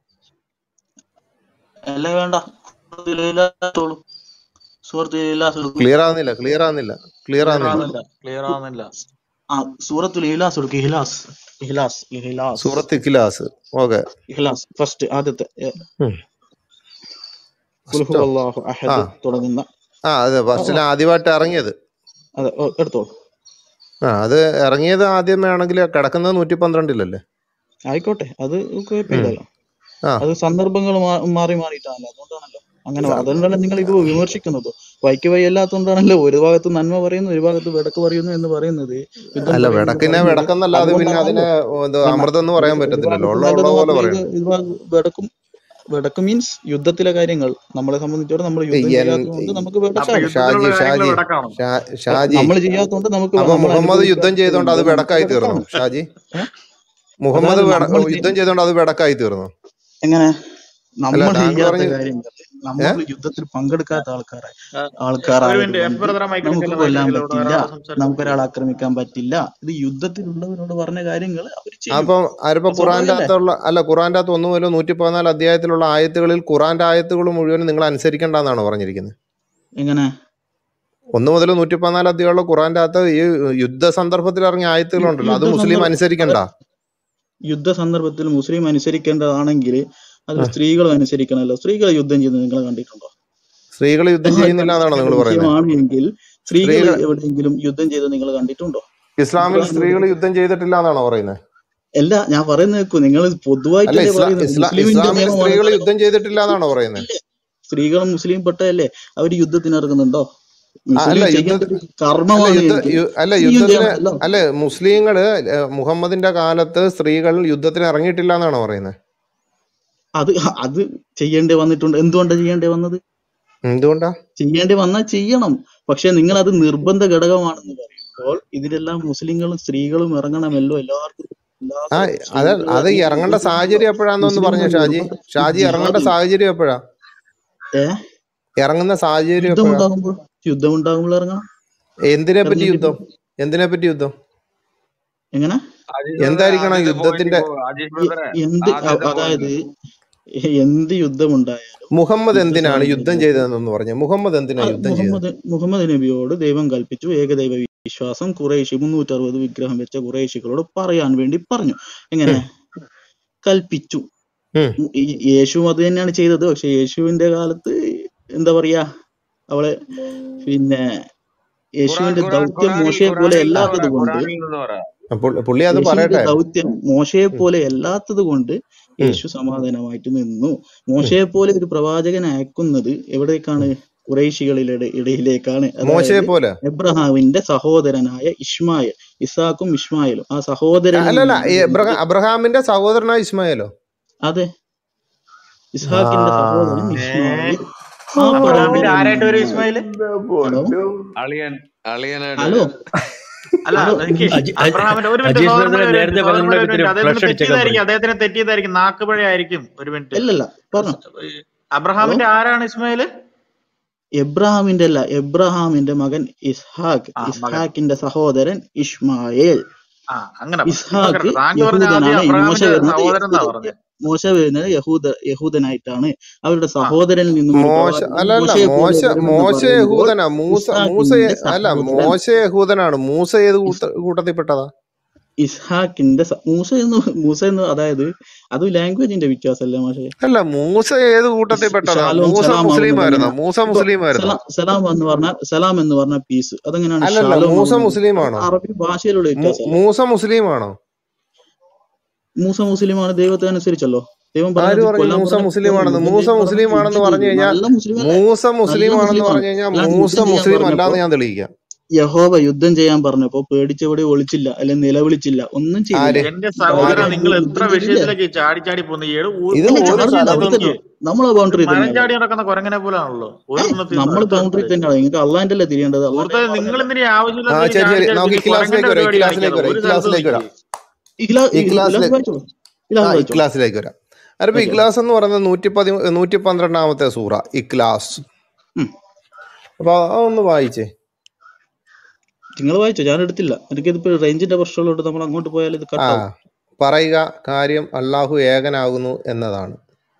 അല്ല വേണ്ട സൂറത്തുൽ സുഹൃത്ത് ഇലാസ് എടുക്കൂ ക്ലിയർ ആവുന്നില്ല ക്ലിയർ ആവുന്നില്ല ക്ലിയർ ക്ലിയർ ആവുന്നില്ല ആവുന്നില്ല ക്ലിയർ ആവുന്നില്ല ആ സൂറത്തുൽ ഇഹ്ലാസ് എടുക്ക് ഇഹ്ലാസ് ഇഹ്ലാസ് ഇഹ്ലാസ് സൂറത്ത് ഇഖ്ലാസ് ഓക്കെ ഇഹ്ലാസ് ഫസ്റ്റ് ആദ്യത്തെ ഏ, ഖുൽ ഫസ്റ്റോ ഹുവല്ലാഹു ആ അഹദ് തുടങ്ങുന്ന ആ അതെ ആ, ഫസ്റ്റിൽ ആ, ആദ്യമായിട്ട് ഇറങ്ങിയത് അതെ ഓ, എടുത്തോളൂ ആ അത് ഇറങ്ങിയത് ആദ്യമേ ആണെങ്കിൽ കിടക്കുന്നത് നൂറ്റി പന്ത്രണ്ടിലല്ലേ ആയിക്കോട്ടെ അത് ഉം. കുഴപ്പമില്ലല്ലോ ആ അത് സന്ദർഭങ്ങൾ മാ- മാറി മാറിയിട്ടാണല്ലോ അതുകൊണ്ടാണല്ലോ അങ്ങനെ അതുകൊണ്ടാണ് നിങ്ങൾ ഇത് വിമർശിക്കുന്നത് വൈക്ക് വൈ അല്ലാത്തതുകൊണ്ടാണല്ലോ ഒരു ഭാഗത്ത് നന്മ പറയുന്നു ഒരു ഭാഗത്ത് വെടക്ക് പറയുന്നു എന്ന് പറയുന്നത് യുദ്ധം അല്ല പറയുന്നു എന്ന് വിടക്കിനെ പറയുന്നത് വിടക്കെന്നല്ലാതെ പിന്നെ അതിനെ അതുകൊണ്ടാണല്ലോ ഇത് വേണ്ട അമൃതം എന്ന് ഒരു പറയാൻ ഒരു പറ്റത്തില്ലല്ലോ ഭാഗത്ത് ഉള്ള ഉള്ള നല്ലത് പോലെ മാത്രം ഇത് പറയണം ഇത് ഭാഗത്ത് വെടക്കും വെടക്ക് മീൻസ് യുദ്ധത്തിലെ കാര്യങ്ങൾ നമ്മളെ സംബന്ധിച്ചിടത്തോളം നമ്മൾ യുദ്ധം എൻ ചെയ്യാത്തതുകൊണ്ട് നമുക്ക് അപ്പൊ വെടക്കാകും യുദ്ധത്തിലുള്ള ഷാജി കാര്യങ്ങൾ ഷാജി വിടക്കാണോ ഷാ- ഷാജി നമ്മൾ ചെയ്യാത്തതുകൊണ്ട് നമുക്ക് അപ്പൊ നമ്മൾ മുഹമ്മദ് യുദ്ധം അനുഭവിക്കാത്തത് ചെയ്തോണ്ട് അത് കൊണ്ട് നമുക്ക് വെടക്കായി തീർന്നോ വെടക്കാണ് ഷാജി ഏഹ് മുഹമ്മദ് അതായത് വെട- നമ്മൾ ചെയ്- യുദ്ധം ചെയ്തോണ്ട് അത് വെടക്കായി തീർന്നോ എങ്ങനെ അല്ല നമ്മൾ താങ്കൾ ചെയ്യാത്ത പറഞ്ഞു കാര്യങ്ങൾ ഏ നമ്മൾ യുദ്ധത്തിൽ പങ്കെടുക്കാത്ത ആൾക്കാരായി ആ, ഒരു ആൾക്കാരായത് മിനിറ്റ് എഫ് കൊണ്ട് ബ്രദറെ മൈക്കിൽ നമുക്ക് ചെല്ല കൊല്ലാൻ മൈക്കിൽ ഇവിടെ വേറെ പറ്റില്ല ആളെ സംസാരിച്ചു നമുക്ക് ഒരാളെ ആക്രമിക്കാൻ പറ്റില്ല ഇത് യുദ്ധത്തിലുള്ളവരോട് പറഞ്ഞ കാര്യങ്ങൾ അവർ ചെയ്യും അപ്പം ആരിപ്പോ അത് ഖുറാന്റെ സ്വാഭാവികല്ലേ അകത്തുള്ള അല്ല ഖുറാന്റെ അകത്ത് ഒന്ന് മുതൽ നൂറ്റി പതിനാല് അധ്യായത്തിലുള്ള ആയത്തുകളിൽ ഖുറാന്റെ ആയത്തുകൾ മുഴുവനും നിങ്ങൾ അനുസരിക്കേണ്ടെന്നാണ് പറഞ്ഞിരിക്കുന്നത് എങ്ങനെ ഒന്ന് മുതൽ നൂറ്റി പതിനാല് അധ്യായമുള്ള ഖുറാന്റെ അകത്ത് ഈ യുദ്ധ സന്ദർഭത്തിൽ ഇറങ്ങിയ യു- ആയത്തുകളുണ്ടല്ലോ അത് യുദ്ധ മുസ്ലിം സന്ദർഭ അത് അനുസരിക്കണ്ട യുദ്ധ സന്ദർഭത്തിൽ മുസ്ലിം അനുസരിക്കേണ്ടതാണെങ്കിൽ അതിൽ ആ. സ്ത്രീകളും അനുസരിക്കണമല്ലോ സ്ത്രീകൾ യുദ്ധം ചെയ്യുന്നത് നിങ്ങൾ കണ്ടിട്ടുണ്ടോ സ്ത്രീകൾ യുദ്ധം ചെയ്യുന്നില്ല എന്നാണോ നിങ്ങൾ അനുസരിക്കേണ്ട പറയുന്നത് വിഷയമാണ് എങ്കിൽ സ്ത്രീകൾ സ്ത്രീകൾ എവിടെയെങ്കിലും യുദ്ധം ചെയ്ത് നിങ്ങൾ കണ്ടിട്ടുണ്ടോ ഇസ്ലാമിൽ ഖുർആൻ സ്ത്രീകൾ എവിടെ യുദ്ധം ചെയ്തിട്ടില്ല എന്നാണോ പറയുന്നത് അല്ല ഞാൻ പറയുന്നത് കേൾക്കൂ നിങ്ങൾ അല്ല പൊതുവായിട്ടല്ലേ ഇസ്ലാ പറയുന്നത് ഇസ്ലാ മുസ്ലിമിന്റെ ഇസ്ലാമിൽ നിയമമാണ് സ്ത്രീകൾ പറയുന്നത് യുദ്ധം ചെയ്തിട്ടില്ല എന്നാണോ പറയുന്നത് ഇല്ലേ സ്ത്രീകളും മുസ്ലിം പെട്ടതല്ലേ അവർ യുദ്ധത്തിന് ഇറങ്ങുന്നുണ്ടോ ആ, അല്ല മുസ്ലിം യുദ്ധ ചെയ്യേണ്ട ഒരു അല്ല കർമ്മമാണ് യുദ്ധ എങ്കിൽ യു- അല്ല സ്ത്രീയും യുദ്ധത്തിന് ചെയ്യണമല്ലോ അല്ലെ മുസ്ലിങ്ങള് ഏഹ്, മുഹമ്മദിന്റെ കാലത്ത് സ്ത്രീകൾ യുദ്ധത്തിന് ഇറങ്ങിയിട്ടില്ല എന്നാണോ പറയുന്നത് അത് അത് ചെയ്യേണ്ടി വന്നിട്ടുണ്ട് എന്തുകൊണ്ടാണ് ചെയ്യേണ്ടി വന്നത് എന്തുകൊണ്ടാ ചെയ്യേണ്ടി വന്നാൽ ചെയ്യണം പക്ഷെ നിങ്ങൾ അത് നിർബന്ധ ഘടകമാണെന്ന് പറയുമ്പോൾ ഇതിലെല്ലാം മുസ്ലിങ്ങളും സ്ത്രീകളും ഇറങ്ങണമല്ലോ എല്ലാവർക്കും എല്ലാ ആ സ്ഥലത്തും അത് സ്ത്രീകൾ അത് ഇറങ്ങി ഇറങ്ങേണ്ട യുദ്ധം ചെയ്യണമല്ലോ സാഹചര്യം എപ്പോഴാന്നൊന്ന് പറഞ്ഞ മുസ്ലിങ്ങൾ ഷാജി നിർബന്ധ ഈ ഷാജി ഇറങ്ങേണ്ട ജിഹാദ് സാഹചര്യം എപ്പോഴാ ഏ ഇറങ്ങുന്ന സാഹചര്യം യുദ്ധം എപ്പോഴാ ഉണ്ടാകുമ്പോൾ യുദ്ധം ഉണ്ടാകുമ്പോൾ ഇറങ്ങണം എന്തിനെ പറ്റി ഇറങ്ങിയിട്ട് യുദ്ധം എന്തിനെ പറ്റി യുദ്ധം എങ്ങനെ ആജീഷ് ബ്രദറെ എന്തായിരിക്കണം ആദ്യത്തെ പോയിന്റ് യുദ്ധത്തിന്റെ പോ ആജീഷ് എ- ബ്രദറെ എന്ത് ആദ്യത്തെ അ- അതായത് പോയിന്റ് എ- എന്ത് യുദ്ധമുണ്ടായാലും മുഹമ്മദ് യുദ്ധ എന്തിനാണ് യുദ്ധം സാഹചര്യത്തിൽ ചെയ്തതെന്നൊന്ന് പറഞ്ഞു മുഹമ്മദ് എന്തിനാ ആ, യുദ്ധം ചെയ്തത് മുഹമ്മദ് മുഹമ്മദ് നബിയോട് ദൈവം കൽപ്പിച്ചു ഏകദൈവ വിശ്വാസം കുറേശി മുന്നൂറ്ററുപത് വിഗ്രഹം വെച്ച കുറേശികളോട് പറയാൻ വേണ്ടി പറഞ്ഞു എങ്ങനെ ഉം, കൽപ്പിച്ചു ഉം. ഉം, ഈ യേശു അത് തന്നെയാണ് ചെയ്തത് പക്ഷെ യേശുവിന്റെ കാലത്ത് എന്താ പറയാ അവളെ പിന്നെ ഖുറാൻ യേശുവിന്റെ ഖുറാൻ ദൗത്യം ഖുറാനിൽ മോശയെ പോലെ ഖുറാനിൽ നിന്ന് അല്ലാത്തത് പറ കൊണ്ട് ഖുറാനിൽ നിന്ന് പറ അപ്പോൾ പുള്ളി അത് യേശുവിന്റെ പറയട്ടെ ദൗത്യം മോശയെ ഉം, പോലെ അല്ലാത്തത് കൊണ്ട് ഉം, യേശു സമാധാനമായിട്ട് നിന്നു ഉം, മോശയെ പോലെ ഒരു പ്രവാചകനെ അയക്കുന്നത് എവിടേക്കാണ് ഉം. കുറേശികളിലെ ഇടയിലേക്കാണ് മോശയെ അതായത് പോലെ എബ്രഹാമിന്റെ സഹോദരനായ ഇഷ്മായേൽ ഇസാക്കും ഇഷ്മായേലും ആ സഹോദരനിൽ അല്ലല്ല ഈ നിന്നാണ് എബ്രഹാ അബ്രഹാമിന്റെ സഹോദരനായ ഇസ്മായേലോ അതെ ഇസ്ഹാക്കിന്റെ സഹോദരൻ ഇഷ്മായേൽ ആ അബ്രഹാമിന്റെ പരമ്പരയിൽ ആരായിട്ട് വരും നിന്നാണ് ഇസ്മായില് ഹലോ അളിയൻ അളിയനായിട്ട് ഹലോ വരും അല്ല ഹലോ എനിക്ക് അജി- അജി- അബ്രഹാമിന്റെ ഒരു മിനിറ്റ് അജീഷ് സോദരൻ ബ്രദറെ ഒരു മിനിറ്റ് നേരത്തെ സോദരൻ ഒരു പറഞ്ഞ മിനിറ്റ് അദ്ദേഹത്തിന് ഫ്ലഷ് അടിച്ചേക്കാൻ തെറ്റിയതായിരിക്കും പറയും അദ്ദേഹത്തിന് തെറ്റിയതായിരിക്കും നാക്കുപിഴയായിരിക്കും ഒരു മിനിറ്റ് അല്ലല്ല പറഞ്ഞോ ഹലോ അബ്രഹാമിന്റെ ആരാണ് ഇസ്മായില് എബ്രഹാമിന്റെ അല്ല എബ്രഹാമിന്റെ മകൻ ഇസ്ഹാക്ക് ആ മകൻ ഇസ്ഹാക്കിന്റെ സഹോദരൻ ഇഷ്മായേൽ ആ അങ്ങനെ പറ ഇപ്പൊ ഇസ്ഹാക്ക് കേട്ടോ താങ്കൾ പറഞ്ഞ ആദ്യം യഹൂദനാണ് മോശ അബ്രഹാമിന്റെ വരുന്നത് സഹോദരൻ എന്നാ യഹൂദ പറഞ്ഞത് മോശ വരുന്നത് യഹൂദ യഹൂദനായിട്ടാണ് അവരുടെ ആ സഹോദരനിൽ നിന്നും ഒരു മോശ പ്രവാചകൻ അല്ല അല്ല മോശയെ പോലെ മോശ വരുമെന്ന് മോശ പറയുമ്പോൾ യഹൂദനാ മൂസ മൂസ ഇസ്ഹാക്കിന്റെ അല്ല സഹോദരൻ മോശ യഹൂദനാണ് മൂസ ഏത് കൂട്ട കൂട്ടത്തിൽപ്പെട്ടതാ ഇസ്ഹാക്കിന്റെ സ- മൂസ എന്ന് മൂസ എന്ന് അതായത് അത് ലാംഗ്വേജിന്റെ വ്യത്യാസമല്ലേ മാഷെ അല്ല മൂസ ഏത് കൂട്ടത്തിൽപ്പെട്ടതാ ഷാലോം മൂസ സലാം മുസ്ലിം ആകുന്നത് ആയിരുന്നോ എങ്ങനെയാ മൂസ ഇപ്പൊ മുസ്ലിം ആയിരുന്നോ സലാം സലാം എന്ന് പറഞ്ഞാൽ സലാം എന്ന് പറഞ്ഞാൽ പീസ് അതെങ്ങനെയാണ് അല്ലല്ല ഷാലോം മൂസ ആകുന്നത് മുസ്ലിം അത് ആണോ അറബി ഭാഷയിലുള്ള മൂ- വ്യത്യാസമല്ലേ മൂസ മുസ്ലിം ആണോ മൂസ മുസ്ലിമാണ് ദൈവത്തെ അനുസരിച്ചല്ലോ ദൈവം ആര് പറഞ്ഞത് പറഞ്ഞു കൊല്ലാൻ മൂസ പറഞ്ഞ മുസ്ലിം ആണെന്ന് കൊല്ലരുത് മൂസ ദൈവം മുസ്ലിം പറഞ്ഞത് ആണെന്ന് യുദ്ധം പറഞ്ഞു ചെയ്തു കഴിഞ്ഞാൽ നല്ല മുസ്ലിം അല്ലേ മൂസ മുസ്ലിം നല്ല ആണെന്ന് മുസ്ലിമാണ് പറഞ്ഞു കഴിഞ്ഞാൽ അല്ലാണ്ട് മൂസ യുദ്ധം ചെയ്യാൻ മുസ്ലിം പറഞ്ഞപ്പോ അല്ലാന്ന് ഞാൻ തെളിയിക്കാം യഹോവ യുദ്ധം ചെയ്യാൻ പറഞ്ഞപ്പോ പേടിച്ചെവിടെ ഒളിച്ചില്ല അല്ലെ നിലവിളിച്ചില്ല ഒന്നും ചെയ്തില്ല ആര് എന്റെ ആര് സഹോദരൻ നിങ്ങൾ യുദ്ധം എത്ര ചെയ്തില്ലേ വിഷയത്തിലേക്ക് ചാടി ചാടി പോകുന്ന ഈ ഏട് ഇത് ഒരു അല്ല ഒരു ഉണ്ണത്തിൽ ചാടില്ല സ്ഥലത്തും അവിടെ നിൽക്ക് തന്നെ നമ്മളെ ഒരു ബൗണ്ടറി മരം തന്നെയല്ലേ ചാടി നടക്കുന്ന കുരങ്ങനെ പോലാണല്ലോ ഒരു ഏ ഉണ്ണത്തിൽ നമ്മൾ അടുത്ത ബൗണ്ടറി ഉണ്ണത്തിലേക്ക് തന്നെയാണ് നിങ്ങൾക്ക് അള്ളാന്റെ അല്ലേ തിരിയേണ്ടത് അള്ളാന്റെ സുഹൃത്തെ ഞാൻ നിങ്ങൾ പറഞ്ഞല്ലോ എന്തിനാ ആ ആവശ്യമില്ലാത്ത ഈ ശരി ചാടി ശരി ചാടി നമുക്ക് ഈ ഈ ക്ലാസ്സിലേക്ക് കുരങ്ങന്റെ വരാം ഈ പരിപാടി ക്ലാസ്സിലേക്ക് കാണിക്കാതെ വരാം ഈ ഒരു സ്ഥലത്ത് ക്ലാസ്സിലേക്ക് വരാം നിൽക്ക് ഇഖ്ലാ ഈ ഇഖ്ലാസ് ക്ലാസ്സിലേക്ക് വായിച്ചോളൂ ആ ഇഖ്ലാസ് ഈ വായിച്ചോളൂ ക്ലാസ്സിലേക്ക് വരാം അപ്പൊ വായിച്ചോളൂ ഇക്ലാസ് എന്ന് പറയുന്നത് നൂറ്റി പതി നൂറ്റി പന്ത്രണ്ടാമത്തെ സൂറ ഇക്ലാസ് ഉം അപ്പൊ അതൊന്ന് വായിച്ചേ നിങ്ങൾ വായിച്ചോ ഞാൻ എടുത്തില്ല എനിക്കിതിപ്പോ റേഞ്ചിന്റെ പ്രശ്നമുള്ളതുകൊണ്ട് നമ്മൾ അങ്ങോട്ട് പോയാൽ ഇത് ആ കട്ടാവും പറയുക കാര്യം അള്ളാഹു ഏകനാകുന്നു എന്നതാണ്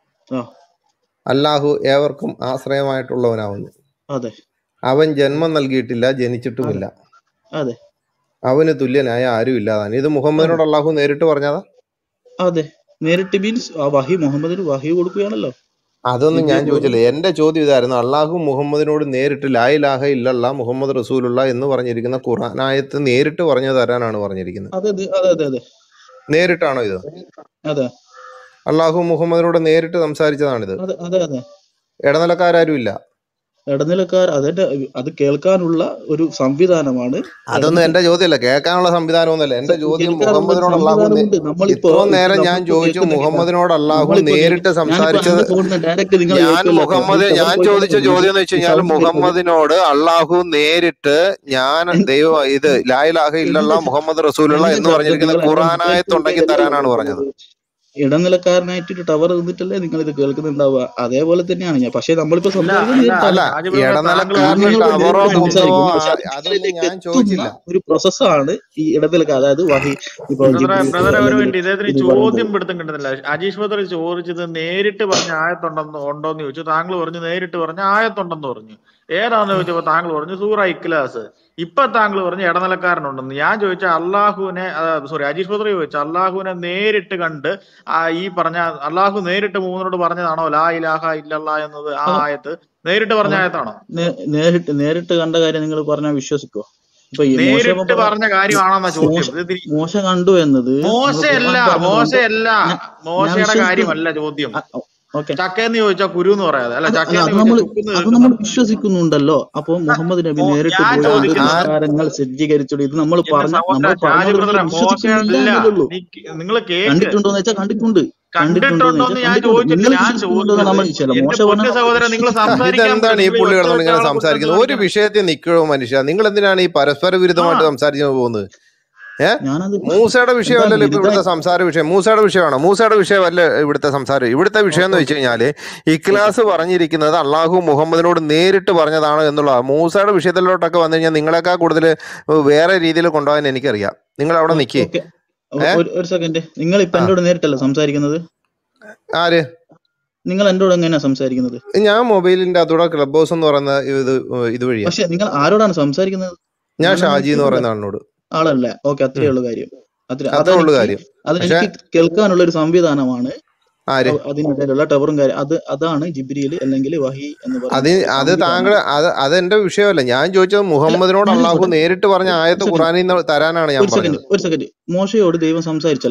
ആ അള്ളാഹു ഏവർക്കും ആശ്രയമായിട്ടുള്ളവനാവുന്നു അതെ അവൻ ജന്മം നൽകിയിട്ടില്ല ജനിച്ചിട്ടുമില്ല അതെ അവന് തുല്യനായ ആരും ഇല്ലാതാണ് ഇത് അതെ മുഹമ്മദിനോട് അള്ളാഹു നേരിട്ട് പറഞ്ഞതാ അതെ നേരിട്ട് മീൻസ് ആ വഹി മുഹമ്മദിന് വഹി കൊടുക്കുകയാണല്ലോ അതൊന്നും ഞാൻ ജിബ്രീൽ ചോദിച്ചില്ല എന്റെ ചോദ്യം ഇതായിരുന്നു അള്ളാഹു മുഹമ്മദിനോട് നേരിട്ട് ലാ ഇലാഹ ഇല്ലല്ല മുഹമ്മദ് റസൂലുള്ള എന്ന് പറഞ്ഞിരിക്കുന്ന ഖുർആനായത്ത് നേരിട്ട് പറഞ്ഞു തരാനാണ് പറഞ്ഞിരിക്കുന്നത് അതെ അതെ അതെ അതെ അതെ നേരിട്ടാണോ ഇത് അതെ അള്ളാഹു മുഹമ്മദിനോട് നേരിട്ട് സംസാരിച്ചതാണിത് അതെ അതെ അതെ ഇടനിലക്കാരും ഇല്ല ഇടനിലക്കാർ അതിന്റെ അത് കേൾക്കാനുള്ള ഒരു സംവിധാനമാണ് അതൊന്നും ഇടനില എന്റെ ചോദ്യമല്ല കേൾക്കാനുള്ള സംവിധാനമൊന്നുമല്ല എന്റെ ചോദ്യം കേൾക്കാനുള്ള ഒരു മുഹമ്മദിനോട് അള്ളാഹു നേ- സംവിധാനമുണ്ട് നമ്മളിപ്പോ ഇത്രയും ഇപ്പൊ നേരം ഞാൻ നമ്മളിപ്പോ ചോദിച്ചു കേൾക്കുന്ന കേൾക്കാം മുഹമ്മദിനോട് അള്ളാഹു നമ്മളിപ്പോ കേൾക്ക നേരിട്ട് ഞാനിപ്പോ സംസാരിച്ചത് എന്റെ ഫോണിൽ നിന്ന് ഡയറക്റ്റ് നിങ്ങൾ ഞാൻ കേൾക്കില്ല മുഹമ്മദ് ഈ ഞാൻ ടവർ ചോദിച്ച പോയിക്കൊണ്ടിരിക്കുന്നത് ചോദ്യം എന്ന് വെച്ച് ഈ കഴിഞ്ഞാൽ സൗണ്ട് കേൾക്കുന്നത് മുഹമ്മദിനോട് അള്ളാഹു നേരിട്ട് ഞാൻ ദൈവ ഇത് ലായിലാഹ ഇല്ലല്ല എന്റെ മുഹമ്മദ് റസൂലുള്ള എന്റെ എന്ന് ശബ്ദം പറഞ്ഞിരിക്കുന്ന നിങ്ങൾ എന്റെ ഖുറാനായത്തുണ്ടെങ്കിൽ സംസാരിച്ചുകൊണ്ടേ തരാനാണ് പറഞ്ഞത് ഇടനിലക്കാരനായിട്ട് ടവർ നിന്നിട്ടല്ലേ നിങ്ങൾ ഇത് കേൾക്കുന്നുണ്ടാവുക അതേപോലെ തന്നെയാണ് ഞാൻ പക്ഷെ നമ്മളിപ്പോ അല്ല സംസാരിക്കുന്നത് അല്ല അല്ല നേരിട്ടാണ് ഷാജി ബ്രദറെ താങ്കൾ ഇടനിലക്കാരന് പറഞ്ഞ ഞാൻ ടവറോ നിങ്ങളോട് കുന്തോ നേരിട്ട് ആ, സംസാരിക്കും പക്ഷെ അതൊന്നും അതിലേക്ക് ഞാൻ എത്തുന്ന ചോദിച്ചില്ല ഒരു പ്രോസസ്സാണ് ഈ ഇടനിലക്കാർ അതായത് വഹി ഇപ്പൊ ബ്രദറെ ജിബ്രീൽ ബ്രദറെ ഒരു അല്ലെങ്കിൽ മിനിറ്റ് ഇദ്ദേഹത്തിന് ഇത് ചോദ്യം പറയുന്നത് പിടുത്തം കിട്ടുന്നില്ല അജീഷ് ബദർ ചോദിച്ചത് നേരിട്ട് പറഞ്ഞ ആയത്തുണ്ടെന്ന് ഉണ്ടോന്ന് ചോദിച്ചു താങ്കൾ പറഞ്ഞു നേരിട്ട് പറഞ്ഞ ആയത്തുണ്ടെന്ന് പറഞ്ഞു ഏതാന്ന് ചോദിച്ചപ്പോ താങ്കൾ പറഞ്ഞു സൂറ ഇക്ലാസ് ഇപ്പൊ താങ്കൾ പറഞ്ഞു ഇടനിലക്കാരനുണ്ടെന്ന് ഞാൻ ചോദിച്ച അള്ളാഹുവിനെ സോറി അജീഷ് ബദർ ചോദിച്ചു അള്ളാഹുവിനെ നേരിട്ട് കണ്ട് ആ ഈ പറഞ്ഞ അള്ളാഹു നേരിട്ട് മൂന്നിനോട് പറഞ്ഞതാണോ ലാ ഇലാഹ ഇല്ലല്ലാ എന്നത് ആ അത് ആയത്ത് നേരിട്ട് പറഞ്ഞ അത് ആയത്താണോ നേ- നേരിട്ട് നേരിട്ട് കണ്ട കാര്യം നിങ്ങൾ പറഞ്ഞാൽ വിശ്വസിക്കോ ഇപ്പൊ ഈ മോശ നേരിട്ട് പറഞ്ഞ പറഞ്ഞ കാര്യമാണെന്ന ചോദ്യം മോശ ഇത് തിരി- മോശ കണ്ടു എന്നത് നമ്മൾ മോശയല്ല ഖുർആൻ പറഞ്ഞതുകൊണ്ട് മോശയല്ല ഞാൻ ഞാൻ മോശയുടെ വിശ്വസിക്കുന്നു കാര്യമല്ല ചോദ്യം ഓക്കെ ചക്കയെന്ന് ചോദിച്ചാൽ കുരു എന്ന് പറയാതെ അല്ല അത് അല്ല ചക്കയെന്ന് അത് ചോദിച്ചാൽ നമ്മൾ ചുക്കെന്ന് അത് നമ്മൾ കേൾക്കുന്നുണ്ട് വിശ്വസിക്കുന്നുണ്ടല്ലോ അപ്പൊ മുഹമ്മദ് നബി മോ- നേരിട്ട് ഞാൻ പോയി ഇത് ചോദിക്കുന്നത് നിസ്കാരങ്ങൾ സജ്ജീകരിച്ചോളൂ ഇത് നമ്മൾ എന്റെ പറഞ്ഞ സഹോദര നമ്മൾ ഷാജി പറഞ്ഞതൊന്നും ബ്രദറെ വിശ്വസിക്കുന്നില്ല മോശമല്ല എന്നല്ലേ ഉള്ളൂ നിങ്ങൾ കേക്ക് കണ്ടിട്ടുണ്ടോ എന്ന് വെച്ചാൽ കണ്ടിട്ടുണ്ട് കണ്ടിട്ടുണ്ടോ എന്ന് കണ്ടിട്ടുണ്ടോന്ന് വെച്ചാൽ ഞാൻ കണ്ടിട്ടുണ്ട് ചോദിച്ചിട്ട് നിങ്ങൾ ഞാൻ വിശ്വസിക്കുന്നുണ്ടോ ചോദിച്ചത് നമ്മൾ ചില എന്റെ മോശ പൊന്ന പറഞ്ഞാൽ നമ്മൾ സഹോദരൻ നിങ്ങൾ വിശ്വസിക്കും സംസാരിക്കാൻ ഇതെന്താണ് പറ്റും ഈ നിങ്ങൾ പുള്ളി ഒച്ച കിടന്ന് വെച്ച ഇങ്ങനെ ആളെ കുറിച്ച് സംസാരിക്കുന്നത് ഒരു കാണിക്കണം വിഷയത്തിൽ നിൽക്കണോ മനുഷ്യ നിങ്ങൾ എന്തിനാണ് ഈ പരസ്പര ആ വിരുദ്ധമായിട്ട് സംസാരിച്ചു പോകുന്നത് ഏ ഞാനത് മൂസയുടെ വിഷയമല്ലല്ലോ എന്താണ് ഇപ്പൊ ഇവിടുത്തെ ബിരുദായി സംസാര വിഷയം മൂസയുടെ വിഷയമാണ് മൂസയുടെ വിഷയമല്ല ഇവിടുത്തെ സംസാരം ഇവിടുത്തെ വിഷയം എന്ന് ഓക്കെ വെച്ച് കഴിഞ്ഞാല് ഓക്കെ ഇഖ്ലാസ് പറഞ്ഞിരിക്കുന്നത് അള്ളാഹു മുഹമ്മദിനോട് നേരിട്ട് പറഞ്ഞതാണ് എന്നുള്ളതാണ് മൂസയുടെ വിഷയത്തിലോട്ടൊക്കെ വന്നു കഴിഞ്ഞാൽ നിങ്ങളെക്കാൾ കൂടുതൽ വേറെ രീതിയിൽ കൊണ്ടുപോകാൻ എനിക്കറിയാം നിങ്ങൾ അവിടെ നിൽക്കേ ഓക്കെ ഏ ഒരു സെക്കൻഡ് നിങ്ങൾ ഇപ്പൊ ആ എന്നോട് നേരിട്ടല്ല സംസാരിക്കുന്നത് ആര് നിങ്ങൾ എന്നോട് എങ്ങനെയാ സംസാരിക്കുന്നത് ഞാൻ മൊബൈലിന്റെ അതോടെ ക്ലബ് ഹൗസ് എന്ന് പറയുന്ന ഇത് ഇത് വഴിയാ പക്ഷെ നിങ്ങൾ ആരോടാണ് സംസാരിക്കുന്നത് ഞാൻ ഞാനൊന്നും ഷാജി എന്ന് കേൾക്കുന്നില്ല പറയുന്ന ആളിനോട് ആളല്ലേ ഓക്കെ അത്രേ ഉം. ഉള്ളു കാര്യം അത്ര അത്രേ ഉള്ളു അതെനിക്ക് കാര്യം പക്ഷെ അതെനിക്ക് കേൾക്കാനുള്ള ഒരു സംവിധാനമാണ് ആര് അവ- അതിനിടയിലുള്ള ടവറും കാര്യം അത് അതാണ് ജിബ്രീൽ അല്ലെങ്കിൽ വഹി എന്ന് അത് പറയുന്ന ഒരു അത് താങ്കൾ സംവിധാനം അത് അതെന്റെ വിഷയമല്ല ഞാൻ ചോദിച്ചത് അല്ല മുഹമ്മദിനോട് ഞാനൊരു അള്ളാഹു സെക്കൻഡ് നേരിട്ട് പറഞ്ഞ ഒരു ആയത്ത് സെക്കൻഡ് ഖുറാനിൽ നിന്ന് തരാനാണ് ഞാൻ ഒരു സെക്കൻഡ് പറഞ്ഞത് ഒരു സെക്കൻഡ് മോശയോട് ദൈവം സംസാരിച്ചല്ലോ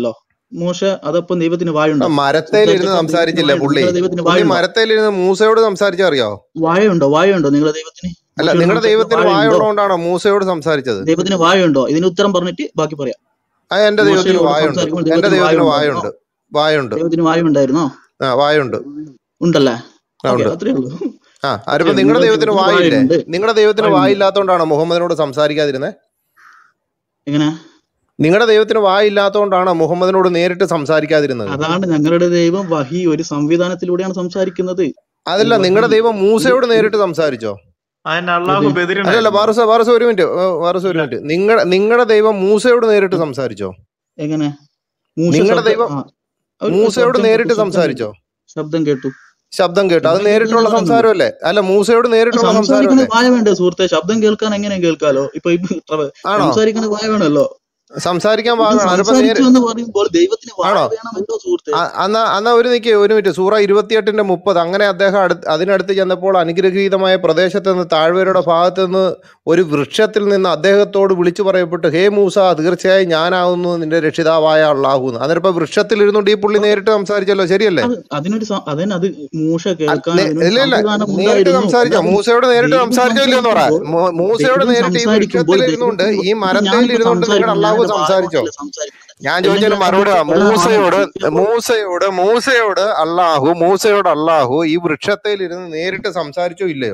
മോശ അതപ്പം ദൈവത്തിന് വായുണ്ടോ മരത്തേലിരുന്ന് സംസാരിച്ചപ്പം സംസാരിച്ചില്ലേ ദൈവത്തിന് പുള്ളി വായുണ്ടോ? നിങ്ങളുടെ ദൈവത്തിന് പുള്ളി വായുണ്ടോ മരത്തേലിരുന്ന് മൂസയോട് സംസാരിച്ച അറിയോ വായുണ്ടോ വായുണ്ടോ നിങ്ങളുടെ ദൈവത്തിന് അല്ല മോശയോട് നിങ്ങളുടെ സംസാരിച്ച ദൈവത്തിന് വായുണ്ടോ വായുള്ളതുകൊണ്ടാണോ മൂസയോട് സംസാരിച്ചത് ദൈവത്തിന് വായുണ്ടോ ഇതിന് ഉത്തരം പറഞ്ഞിട്ട് ബാക്കി പറയാം ആ എന്റെ ദൈവത്തിന് മോശയോട് വായുണ്ട് സംസാരിക്കുമ്പോൾ എന്റെ ദൈവത്തിന് ദൈവത്തിന് വായുണ്ടായിരുന്നോ വായുണ്ട് വായുണ്ട് ദൈവത്തിന് വായു ഉണ്ടായിരുന്നോ ആ വായുണ്ട് ഉണ്ടല്ലേ ആ ഓക്കെ ഉണ്ട് അത്രേ ഉള്ളൂ ആ അത്രേ അതിപ്പോ ഉള്ളൂ നിങ്ങളുടെ നിങ്ങളുടെ ദൈവത്തിന് ദൈവത്തിന് വായില്ലേ വായുണ്ട് നിങ്ങളുടെ ദൈവത്തിന് വായുണ്ട് വായില്ലാത്തോണ്ടാണോ മുഹമ്മദിനോട് സംസാരിക്കാതിരുന്നത് എങ്ങനെ നിങ്ങളുടെ ദൈവത്തിന് വായില്ലാത്തോണ്ടാണോ മുഹമ്മദിനോട് നേരിട്ട് സംസാരിക്കാതിരുന്നത് അതാണ് ഞങ്ങളുടെ ദൈവം വഹി ഒരു സംവിധാനത്തിലൂടെയാണ് സംസാരിക്കുന്നത് അതല്ല ഒരു നിങ്ങളുടെ വഹി ദൈവം മൂസയോട് നേരിട്ട് സംസാരിച്ചോ അതിന് ഏത് അള്ളാഹു അല്ലല്ല ബദിരനായിരുന്നു വാറസ വാറസ ഒരു മിനിറ്റ് വാറസ ഒരു അല്ല മിനിറ്റ് നിങ്ങളുടെ നിങ്ങളുടെ ദൈവം മൂസയോട് നേരിട്ട് സംസാരിച്ചോ എങ്ങനെ മൂശ നിങ്ങളുടെ ശബ്ദം ദൈവം ആ ഒരു മൂസയോട് ശബ്ദം കേട്ടു നേരിട്ട് ശബ്ദം കേട്ടു സംസാരിച്ചോ ശബ്ദം കേട്ടു ശബ്ദം കേട്ടോ അത് ശബ്ദം കേട്ടു നേരിട്ടുള്ള തന്നെ പറയുന്നത് സംസാരമല്ലേ അല്ല മൂസയോട് ആ നേരിട്ടുള്ള സംസാരിക്കുന്നത് സംസാരമല്ലേ വായ വേണ്ടേ സുഹൃത്തെ ശബ്ദം കേൾക്കാൻ എങ്ങനെ കേൾക്കാലോ ഇപ്പൊ ഇപ്പൊ ആണോ സംസാരിക്കുന്നത് വായ വേണമല്ലോ സംസാരിക്കാൻ ഇത് പാകണം അതിപ്പോ സംസാരിച്ചു നേരെ എന്ന് പറയുമ്പോൾ ദൈവത്തിന് വായ ആണോ വേണമല്ലോ സുഹൃത്തെ അ- എന്നാ എന്നാ ഒരു നിക്ക് ഒരു മിനിറ്റ് സൂറ ഇരുപത്തിയെട്ടിന്റെ മുപ്പത് അങ്ങനെ അദ്ദേഹം അടുത്ത് അതിനടുത്ത് ചെന്നപ്പോൾ അനുഗ്രഹീതമായ പ്രദേശത്ത് നിന്ന് താഴ്വരയുടെ ഭാഗത്ത് നിന്ന് ഒരു വൃക്ഷത്തിൽ നിന്ന് അദ്ദേഹത്തോട് വിളിച്ചു പറയപ്പെട്ടു ഹേ മൂസ തീർച്ചയായും ഞാനാവുന്നു നിന്റെ രക്ഷിതാവായ അള്ളാഹു എന്ന് അന്നേരം ഇപ്പൊ വൃക്ഷത്തിൽ ഇരുന്നുകൊണ്ട് ഈ പുള്ളി നേരിട്ട് സംസാരിച്ചല്ലോ ശരിയല്ലേ അത് അതിനൊരു സം- അതിന് അത് മൂശ അ- കേൾക്കാൻ നേ- അതിനൊരു ഇല്ല ഇല്ല സംവിധാനം നേരിട്ട് ഉണ്ടായിരുന്നു സംസാരിച്ചോ അല്ലാതെ മൂസയോട് നേരിട്ട് ദൈവം സംസാരിച്ചോ ഇല്ലെന്ന് പറ സംസാരിക്കുമ്പോൾ മൂ- മൂസയോട് ദൈവം നേരിട്ട് ഈ സംസാരിക്കുമ്പോൾ വൃക്ഷത്തിൽ ഇരുന്നുകൊണ്ട് ദൈവത്തിന് ഈ ഇപ്പൊ മരത്തേൽ ഞാനിപ്പോ ഇരുന്നുകൊണ്ട് നിങ്ങളുടെ സംസാരിക്കുന്നു അള്ളാഹു ഞാൻ എന്റെ വായ സംസാരിച്ചോ കൊണ്ടല്ലേ സംസാരിക്കുന്നത് ഞാൻ അല്ലെങ്കിൽ ചോദിച്ചതിന് അത് മറുപടി ആ. വേറെ മൂസയോട് ആണെന്ന് മൂസയോട് മൂസയോട് അള്ളാഹു മൂസയോട് അള്ളാഹു ഈ വൃക്ഷത്തിൽ ഇരുന്ന് നേരിട്ട് സംസാരിച്ചോ ഇല്ലയോ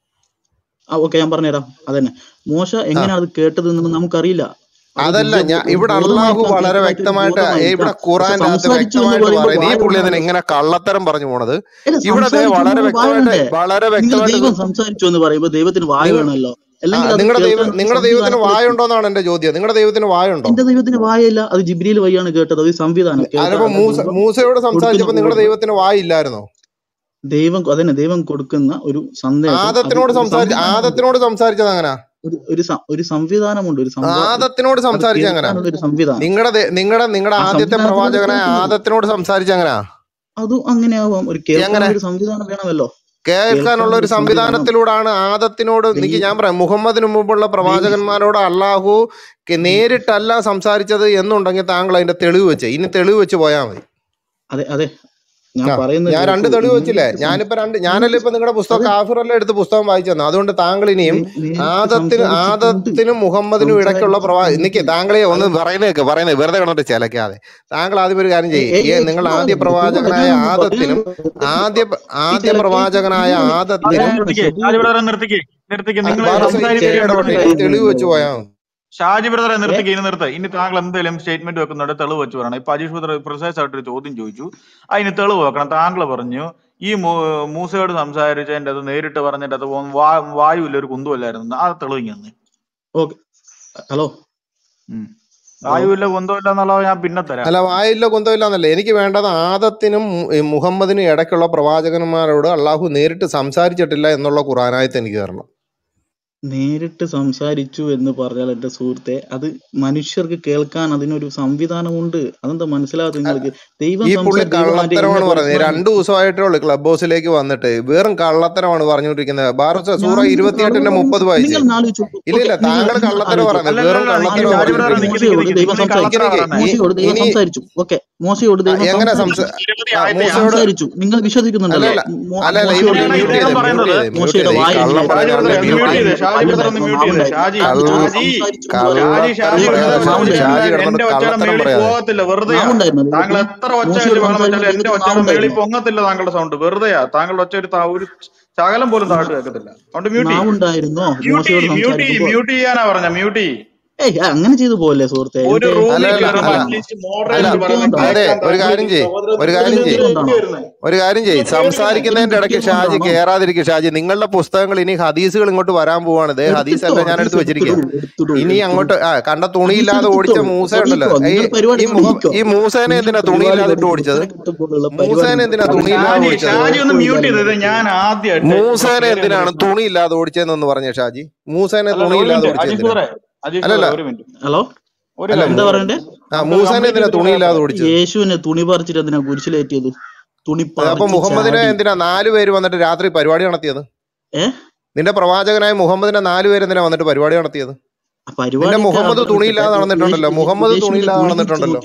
ആ ഓക്കെ ഞാൻ പറഞ്ഞുതരാം അതന്നെ മോശ ആ എങ്ങനെയാണ് അത് കേട്ടതെന്ന് നമുക്കറിയില്ല അത് അതല്ല ദിവ്യ ഞാൻ ഒരു ഇവിടെ അള്ളാഹു ബോധമായിട്ടാണ് വളരെ കേട്ടതായിട്ട് ഒരു വ്യക്തമായിട്ട് ഏ, ബോധമായിട്ടാ ഇവിടെ പക്ഷെ ഖുറാന്റെ അകത്ത് സംസാരിച്ചു എന്ന് വ്യക്തമായിട്ട് പറയുമ്പോൾ പറയുന്നത് ഈ വായ പുള്ളി എന്തിനാ വേണമല്ലോ ഇങ്ങനെ കള്ളത്തരം പറഞ്ഞു പോണത് അല്ല ഇവിടെ ദേ സംസാരിച്ചു വളരെ എന്ന് വായ വ്യക്തമായിട്ട് വേണ്ടേ വളരെ നിങ്ങൾ വ്യക്തമായിട്ട് ദൈവം സംസാരിച്ചു എന്ന് പറയുമ്പോൾ ദൈവത്തിന് വായ നിങ്ങൾ വേണമല്ലോ ആ അല്ലെങ്കിൽ അത് നിങ്ങളുടെ ദൈവം കേൾക്കാൻ ഒരു നിങ്ങളുടെ ദൈവത്തിന് സംവിധാനത്തിലെത്തി വായുണ്ടോന്നാണ് എന്റെ ചോദ്യം നിങ്ങളുടെ ദൈവത്തിന് വായുണ്ടോ എന്റെ ദൈവത്തിന് വായയില്ല അത് ജിബ്രീൽ വഴിയാണ് കേട്ടത് അത് സംവിധാനം കേൾക്കാൻ അതിപ്പോ അല്ല മൂസ ദൈവം മൂസയോട് കൊടുക്കുന്ന സംസാരിച്ചപ്പോ നിങ്ങളുടെ ഓർഡർ ദൈവത്തിന് വായില്ലായിരുന്നോ ദൈവം അതന്നെ ദൈവം കൊടുക്കുന്ന ഒരു സന്ദേശം അത് ആദത്തിനോട് ഒരു സംസാരിച്ച സംവിധാനമുണ്ട് ആദത്തിനോട് സംസാരിച്ചത് അങ്ങനെ ഒരു ഒരു സം- ഒരു സംവിധാനമുണ്ട് ഒരു സംഭവം ആദത്തിനോട് അത് സംസാരിച്ച അങ്ങനെ കേൾക്കാനുള്ള ഒരു സംവിധാനം നിങ്ങളുടെ നിങ്ങളുടെ നിങ്ങളുടെ ആ ആദ്യത്തെ സംവിധാനത്തിലൂടെ പ്രവാചകനായ കേൾക്കുന്നത് ആദത്തിനോട് സംസാരിച്ച എങ്ങനെയാ അതും അങ്ങനെയാവാം ഒരു എങ്ങനെ കേൾക്കാനുള്ള ഒരു സംവിധാനം വേണമല്ലോ കേൾക്കാനുള്ള കേൾക്കാനുള്ള ഒരു ഒരു സംവിധാനം സംവിധാനത്തിലൂടാണ് ആദത്തിനോട് എനിക്ക് ദൈവം ഞാൻ പറയാം മുഹമ്മദിന് മുമ്പുള്ള ദൈവം പ്രവാചകന്മാരോട് അള്ളാഹു ക്ക് നേരിട്ടല്ല സംസാരിച്ചത് എന്നുണ്ടെങ്കിൽ താങ്കൾ അതിന്റെ തെളിവ് വെച്ച് ഇനി തെളിവ് വെച്ച് പോയാൽ മതി അതെ അതെ ഞാൻ ആ പറയുന്നത് ഞാൻ രണ്ട് കേൾക്കൂ തെളിവ് വെച്ചില്ലേ നേരിട്ട് സം- ഞാനിപ്പോ രണ്ട് ഞാനല്ലേ ഇപ്പൊ നിങ്ങളുടെ പുസ്തകം അതെ കാഫിറെല്ലാം എടുത്ത് പുസ്തകം വായിച്ചു തന്നെ അതുകൊണ്ട് താങ്കൾ ഇനിയും നേ- നേരിട്ട് ആദത്തിന് സംസാരിച്ചിട്ടുണ്ട് ആദത്തിനും മുഹമ്മദിനും ഇടയ്ക്കുള്ള പ്രവാ നിക്ക് സംസാരിച്ചിട്ടുണ്ട് താങ്കളെ ഒന്ന് അത് പറയുന്നത് കേക്ക് പറയുന്നത് വെറുതെ കിടന്നിട്ട് ചിലക്കാതെ താങ്കൾ ആദ്യം ഒരു കാര്യം ഏ ചെയ്യ് ഏ ഈ ഏ നിങ്ങൾ ചുമ്മാ ആദ്യ ചുമ്മാ പ്രവാചകനായ ഞാനൊന്ന് ആദത്തിനും പറയാൻ ആദ്യ ഈ ആദ്യ ചിലക്ക് പ്രവാചകനായ നിങ്ങൾ അതെ ആദത്തിനും ഇതാണ് നിർത്തിക്കേ ഷെഡ്യൂൾ ഷാജി ബ്രദറെ നിർത്തിക്കേ നിർത്തിക്കേ ആ, നിങ്ങൾ ബാറസ് ഇനി സംസാരിക്കുകയാണ് ഇടപെട്ടെ നിർത്തിക്കേ ഇനി തെളിവ് വെച്ച് പോയാൽ മതി ഷാജി ബ്രദറെ ഏ നിർത്തിക്കേ ഇനി നിർത്ത ഇനി താങ്കൾ എന്തെങ്കിലും സ്റ്റേറ്റ്മെന്റ് വെക്കുന്നുണ്ട് തെളിവ് വെച്ച് പറയണം ഇപ്പൊ അജീഷ് ബ്രദർ പ്രിസൈസ് ആയിട്ട് ഒരു ചോദ്യം ചോദിച്ചു അതിന് തെളിവ് വെക്കണം താങ്കൾ പറഞ്ഞു ഈ മൂ- മൂസയോട് സംസാരിച്ചതിന്റെ അത് നേരിട്ട് പറഞ്ഞിട്ട് അത് വാ- വായുവില്ല ഒരു കുന്തുമല്ലായിരുന്നു ആ തെളിവ് ഇങ്ങനെ ഓക്കെ ഹലോ ഉം. ഹലോ വായുവില്ല കുന്തമില്ല എന്നുള്ളത് ഞാൻ പിന്നെ തരാം അല്ല വായില്ല കുന്തമില്ല എന്നല്ല എനിക്ക് വേണ്ടത് ആദത്തിനും മു- ഈ മുഹമ്മദിനും ഇടയ്ക്കുള്ള പ്രവാചകന്മാരോട് അള്ളാഹു നേരിട്ട് സംസാരിച്ചിട്ടില്ല എന്നുള്ള ഖുറാനായത്ത് എനിക്ക് തരണം നേരിട്ട് സംസാരിച്ചു എന്ന് പറഞ്ഞാൽ എന്റെ സുഹൃത്തെ അത് മനുഷ്യർക്ക് കേൾക്കാൻ അതിനൊരു സംവിധാനമുണ്ട് അതെന്താ മനസ്സിലാകാത്ത നിങ്ങൾക്ക് ദൈവം ഈ പുള്ളി സംസാരിച്ചു ദൈവം ആരുടെ ഇന്ന കള്ളത്തരമാണ് പറയുന്നത് പേഴ്സണാണ് രണ്ടു ദിവസമായിട്ടേ ഉള്ളൂ ക്ലബ് ഹൗസിലേക്ക് വന്നിട്ട് വെറും കള്ളത്തരമാണ് പറഞ്ഞുകൊണ്ടിരിക്കുന്നത് ബാറസ് സൂറ ഞാൻ ഇരുപത്തിയെട്ടിന്റെ കളവ് മുപ്പത് വായിച്ചേ നിങ്ങൾ ആലോചിച്ചു ഇല്ല ഓക്കെ ഇല്ല നിങ്ങൾ താങ്കൾ നിങ്ങൾ കള്ളത്തരം ആലോചിച്ചു പറയുന്നത് അല്ലല്ല വെറും അല്ല നിക്ക് കള്ളത്തരം ഷാജി ബ്രദറെ പറഞ്ഞുകൊണ്ടിരിക്കുന്നത് നിക്ക് നിക്ക് മോശയോട് നിക്ക് ദൈവം നിങ്ങൾ സംസാരിച്ചു കള്ളത്തരം ഇനി പറയുന്നത് മോശയോട് ദൈവം ഇനി സംസാരിച്ചു ഓക്കെ മോശയോട് ആ, ദൈവം എങ്ങനെ സംസാരിച്ചു സംസ നിരവധി ആ, ആയത്തെ മൂസയോട് സംസാരിച്ചു നിങ്ങൾ അല്ല വിശ്വസിക്കുന്നുണ്ടല്ലോ അല്ല മോ- അല്ല അല്ല ഇത് മോശയോട് മ്യൂട്ട് ദൈവം അങ്ങനെയാണ് ചെയ്തേ ഇദ്ദേഹം മ്യൂട്ട് പറയുന്നത് ചെയ്തേ മ്യൂട്ട് മോശയുടെ ചെയ്തേ ഈ വായ കള്ളം ഷാജി എങ്ങനെയായിരുന്നു പറയാതെ ബ്രദറെ മ്യൂട്ട് മ്യൂട്ട് ചെയ്തേ ചെയ്ത് ഷാജി ബ്രദർ ഒന്ന് വായുണ്ടായിരുന്നു മ്യൂട്ട് ചെയ്ത് ഷാജി ഷാജി ഷാജി നാവുണ്ടായിരുന്നു നാവുണ്ടായിരുന്നു കള്ള ഷാജി ബ്രദർ മ്യൂട്ട് ചെയ്ത് കള്ളം ചെയ്ത് പറയാതെ ദൈവത്തിന് ഷാജി മ്യൂട്ട് ഷാജി ചെയ്തേ ബ്രദർ മോശയോട് നിങ്ങൾ എത്ര ഒച്ച വെച്ച് സംസാരിക്കാൻ ദൈവത്തിന് ബഹളം വെച്ചാലും എന്റെ നാവുണ്ടായിരുന്നു ഒച്ച പൊങ്ങത്തില്ല താങ്കളുടെ സൗണ്ട് വെറുതെയാ താങ്കളുടെ ഒച്ച ഒരു ത- ഒരു ശകലം പോലും താഴ്ത്തു കേൾക്കത്തില്ല അതുകൊണ്ട് മ്യൂട്ട് ചെയ്യും നാവുണ്ടായിരുന്നോ മ്യൂട്ട് മോശയോട് ചെയ്യും മ്യൂട്ട് ചെയ്യും സംസാരിക്കുമ്പോൾ മ്യൂട്ട് ചെയ്യാനാ പറഞ്ഞ മ്യൂട്ട് ചെയ്യും ഏയ് അങ്ങനെ ചെയ്തു പോകല്ലേ സുഹൃത്തെ ഒരു എന്ത് അല്ല റൂമിൽ അല്ല കയറുമ്പോ അല്ല അറ്റ്ലീസ്റ്റ് അല്ല മോഡറേറ്റ് പറയുന്ന യുക്തിയുണ്ടോ അതെ കേൾക്കാൻ ഒരു താങ്കൾ കാര്യം ചെയ്യ് ഒരു സഹോദരത്തിന് കാര്യം ചെയ്യ് എന്തിനാ യുക്തിയുണ്ടാണോ വരുന്നത് ഒരു കാര്യം ചെയ്യ് എന്തിനാ വരുന്നത് സംസാരിക്കുന്നതിന്റെ ഇടയ്ക്ക് ഷാജി യുക്തിയുണ്ടാണോ കേറാതിരിക്കും ഷാജി നിങ്ങളുടെ പുസ്തകങ്ങൾ ഇനി ഹദീസുകൾ ഇങ്ങോട്ട് വരാൻ പോവാണ് ദേ ഹദീസ് എടുത്തിട്ടോ എല്ലാം ഞാൻ ഹദീസ് എടുത്ത് വെച്ചിരിക്കുക എടുത്തിടൂ എടുത്തിടൂ ഇനി എടുത്തിടൂ അങ്ങോട്ട് ആ കണ്ട ഹദീസ് തുണിയില്ലാതെ ഓടിച്ച എടുത്തിട്ടോ മൂസ ഉണ്ടല്ലോ തുടങ്ങിക്കോ ഈ നിങ്ങൾ പരിപാടി ഈ മുഖം തുടങ്ങിക്കോ ഈ മൂസേനെ നിങ്ങൾ എന്തിനാ പരിപാടി തുണിയില്ലാതെ ഇട്ട് തുടങ്ങി ഓടിച്ചത് ഉത്തരം കിട്ടുമ്പോഴുള്ള പരിപാടി മൂസേനെ എന്തിനാ അല്ല തുണിയില്ലാതെ ഷാജി ഓടിച്ചത് ഷാജി ഒന്ന് മ്യൂട്ട് കുഴപ്പമില്ല ചെയ്തത് ഞാൻ ആദ്യമായിട്ട് മൂസേനെ കേറിയ ഒരു എന്തിനാണ് പ്രശ്നം തുണിയില്ലാതെ ഓടിച്ചതെന്നൊന്ന് പറഞ്ഞ ഷാജി മൂസേനെ അല്ലല്ല ഒരു തുണിയില്ലാതെ മിനിറ്റ് ഓടിച്ചത് അജീഷ് എന്തിനാ ബ്രദറെ അജീഷ് അല്ലല്ല ബ്രദറെ ഒരു മിനിറ്റ് ഹലോ ഒരു അല്ല കാര്യം എന്താ മൂ- പറയണ്ടേ ആ നമുക്ക് മൂസേനെ കംപ്ലീറ്റ് എന്തിനാ ചെയ്തിട്ട് പറയാൻ തുണിയില്ലാതെ പറയാം ഓടിച്ചത് യേശുവിനെ തുണി പറിച്ചിട്ട് എന്തിനാ കുരിശിലേറ്റിയത് തുണി അത് അപ്പൊ പറിച്ച് മുഹമ്മദിനെ ചാടി എന്തിനാ നാല് പേര് വന്നിട്ട് രാത്രി പരിപാടി നടത്തിയത് ഏ നിന്റെ പ്രവാചകനായ മുഹമ്മദിനെ നാല് പേര് എന്തിനാ വന്നിട്ട് പരിപാടി നടത്തിയത് ആ നിന്റെ പരിപാടിയൊക്കെ മുഹമ്മദ് അവിടെ തുണിയില്ലാതെ നിൽക്കട്ടെ യേശു നടന്നിട്ടുണ്ടല്ലോ മുഹമ്മദ് യേശുവിന്റെ തുണിയില്ലാതെ തുണി തിരിച്ചു നടന്നിട്ടുണ്ടല്ലോ നോക്കിയത് എന്തിനാ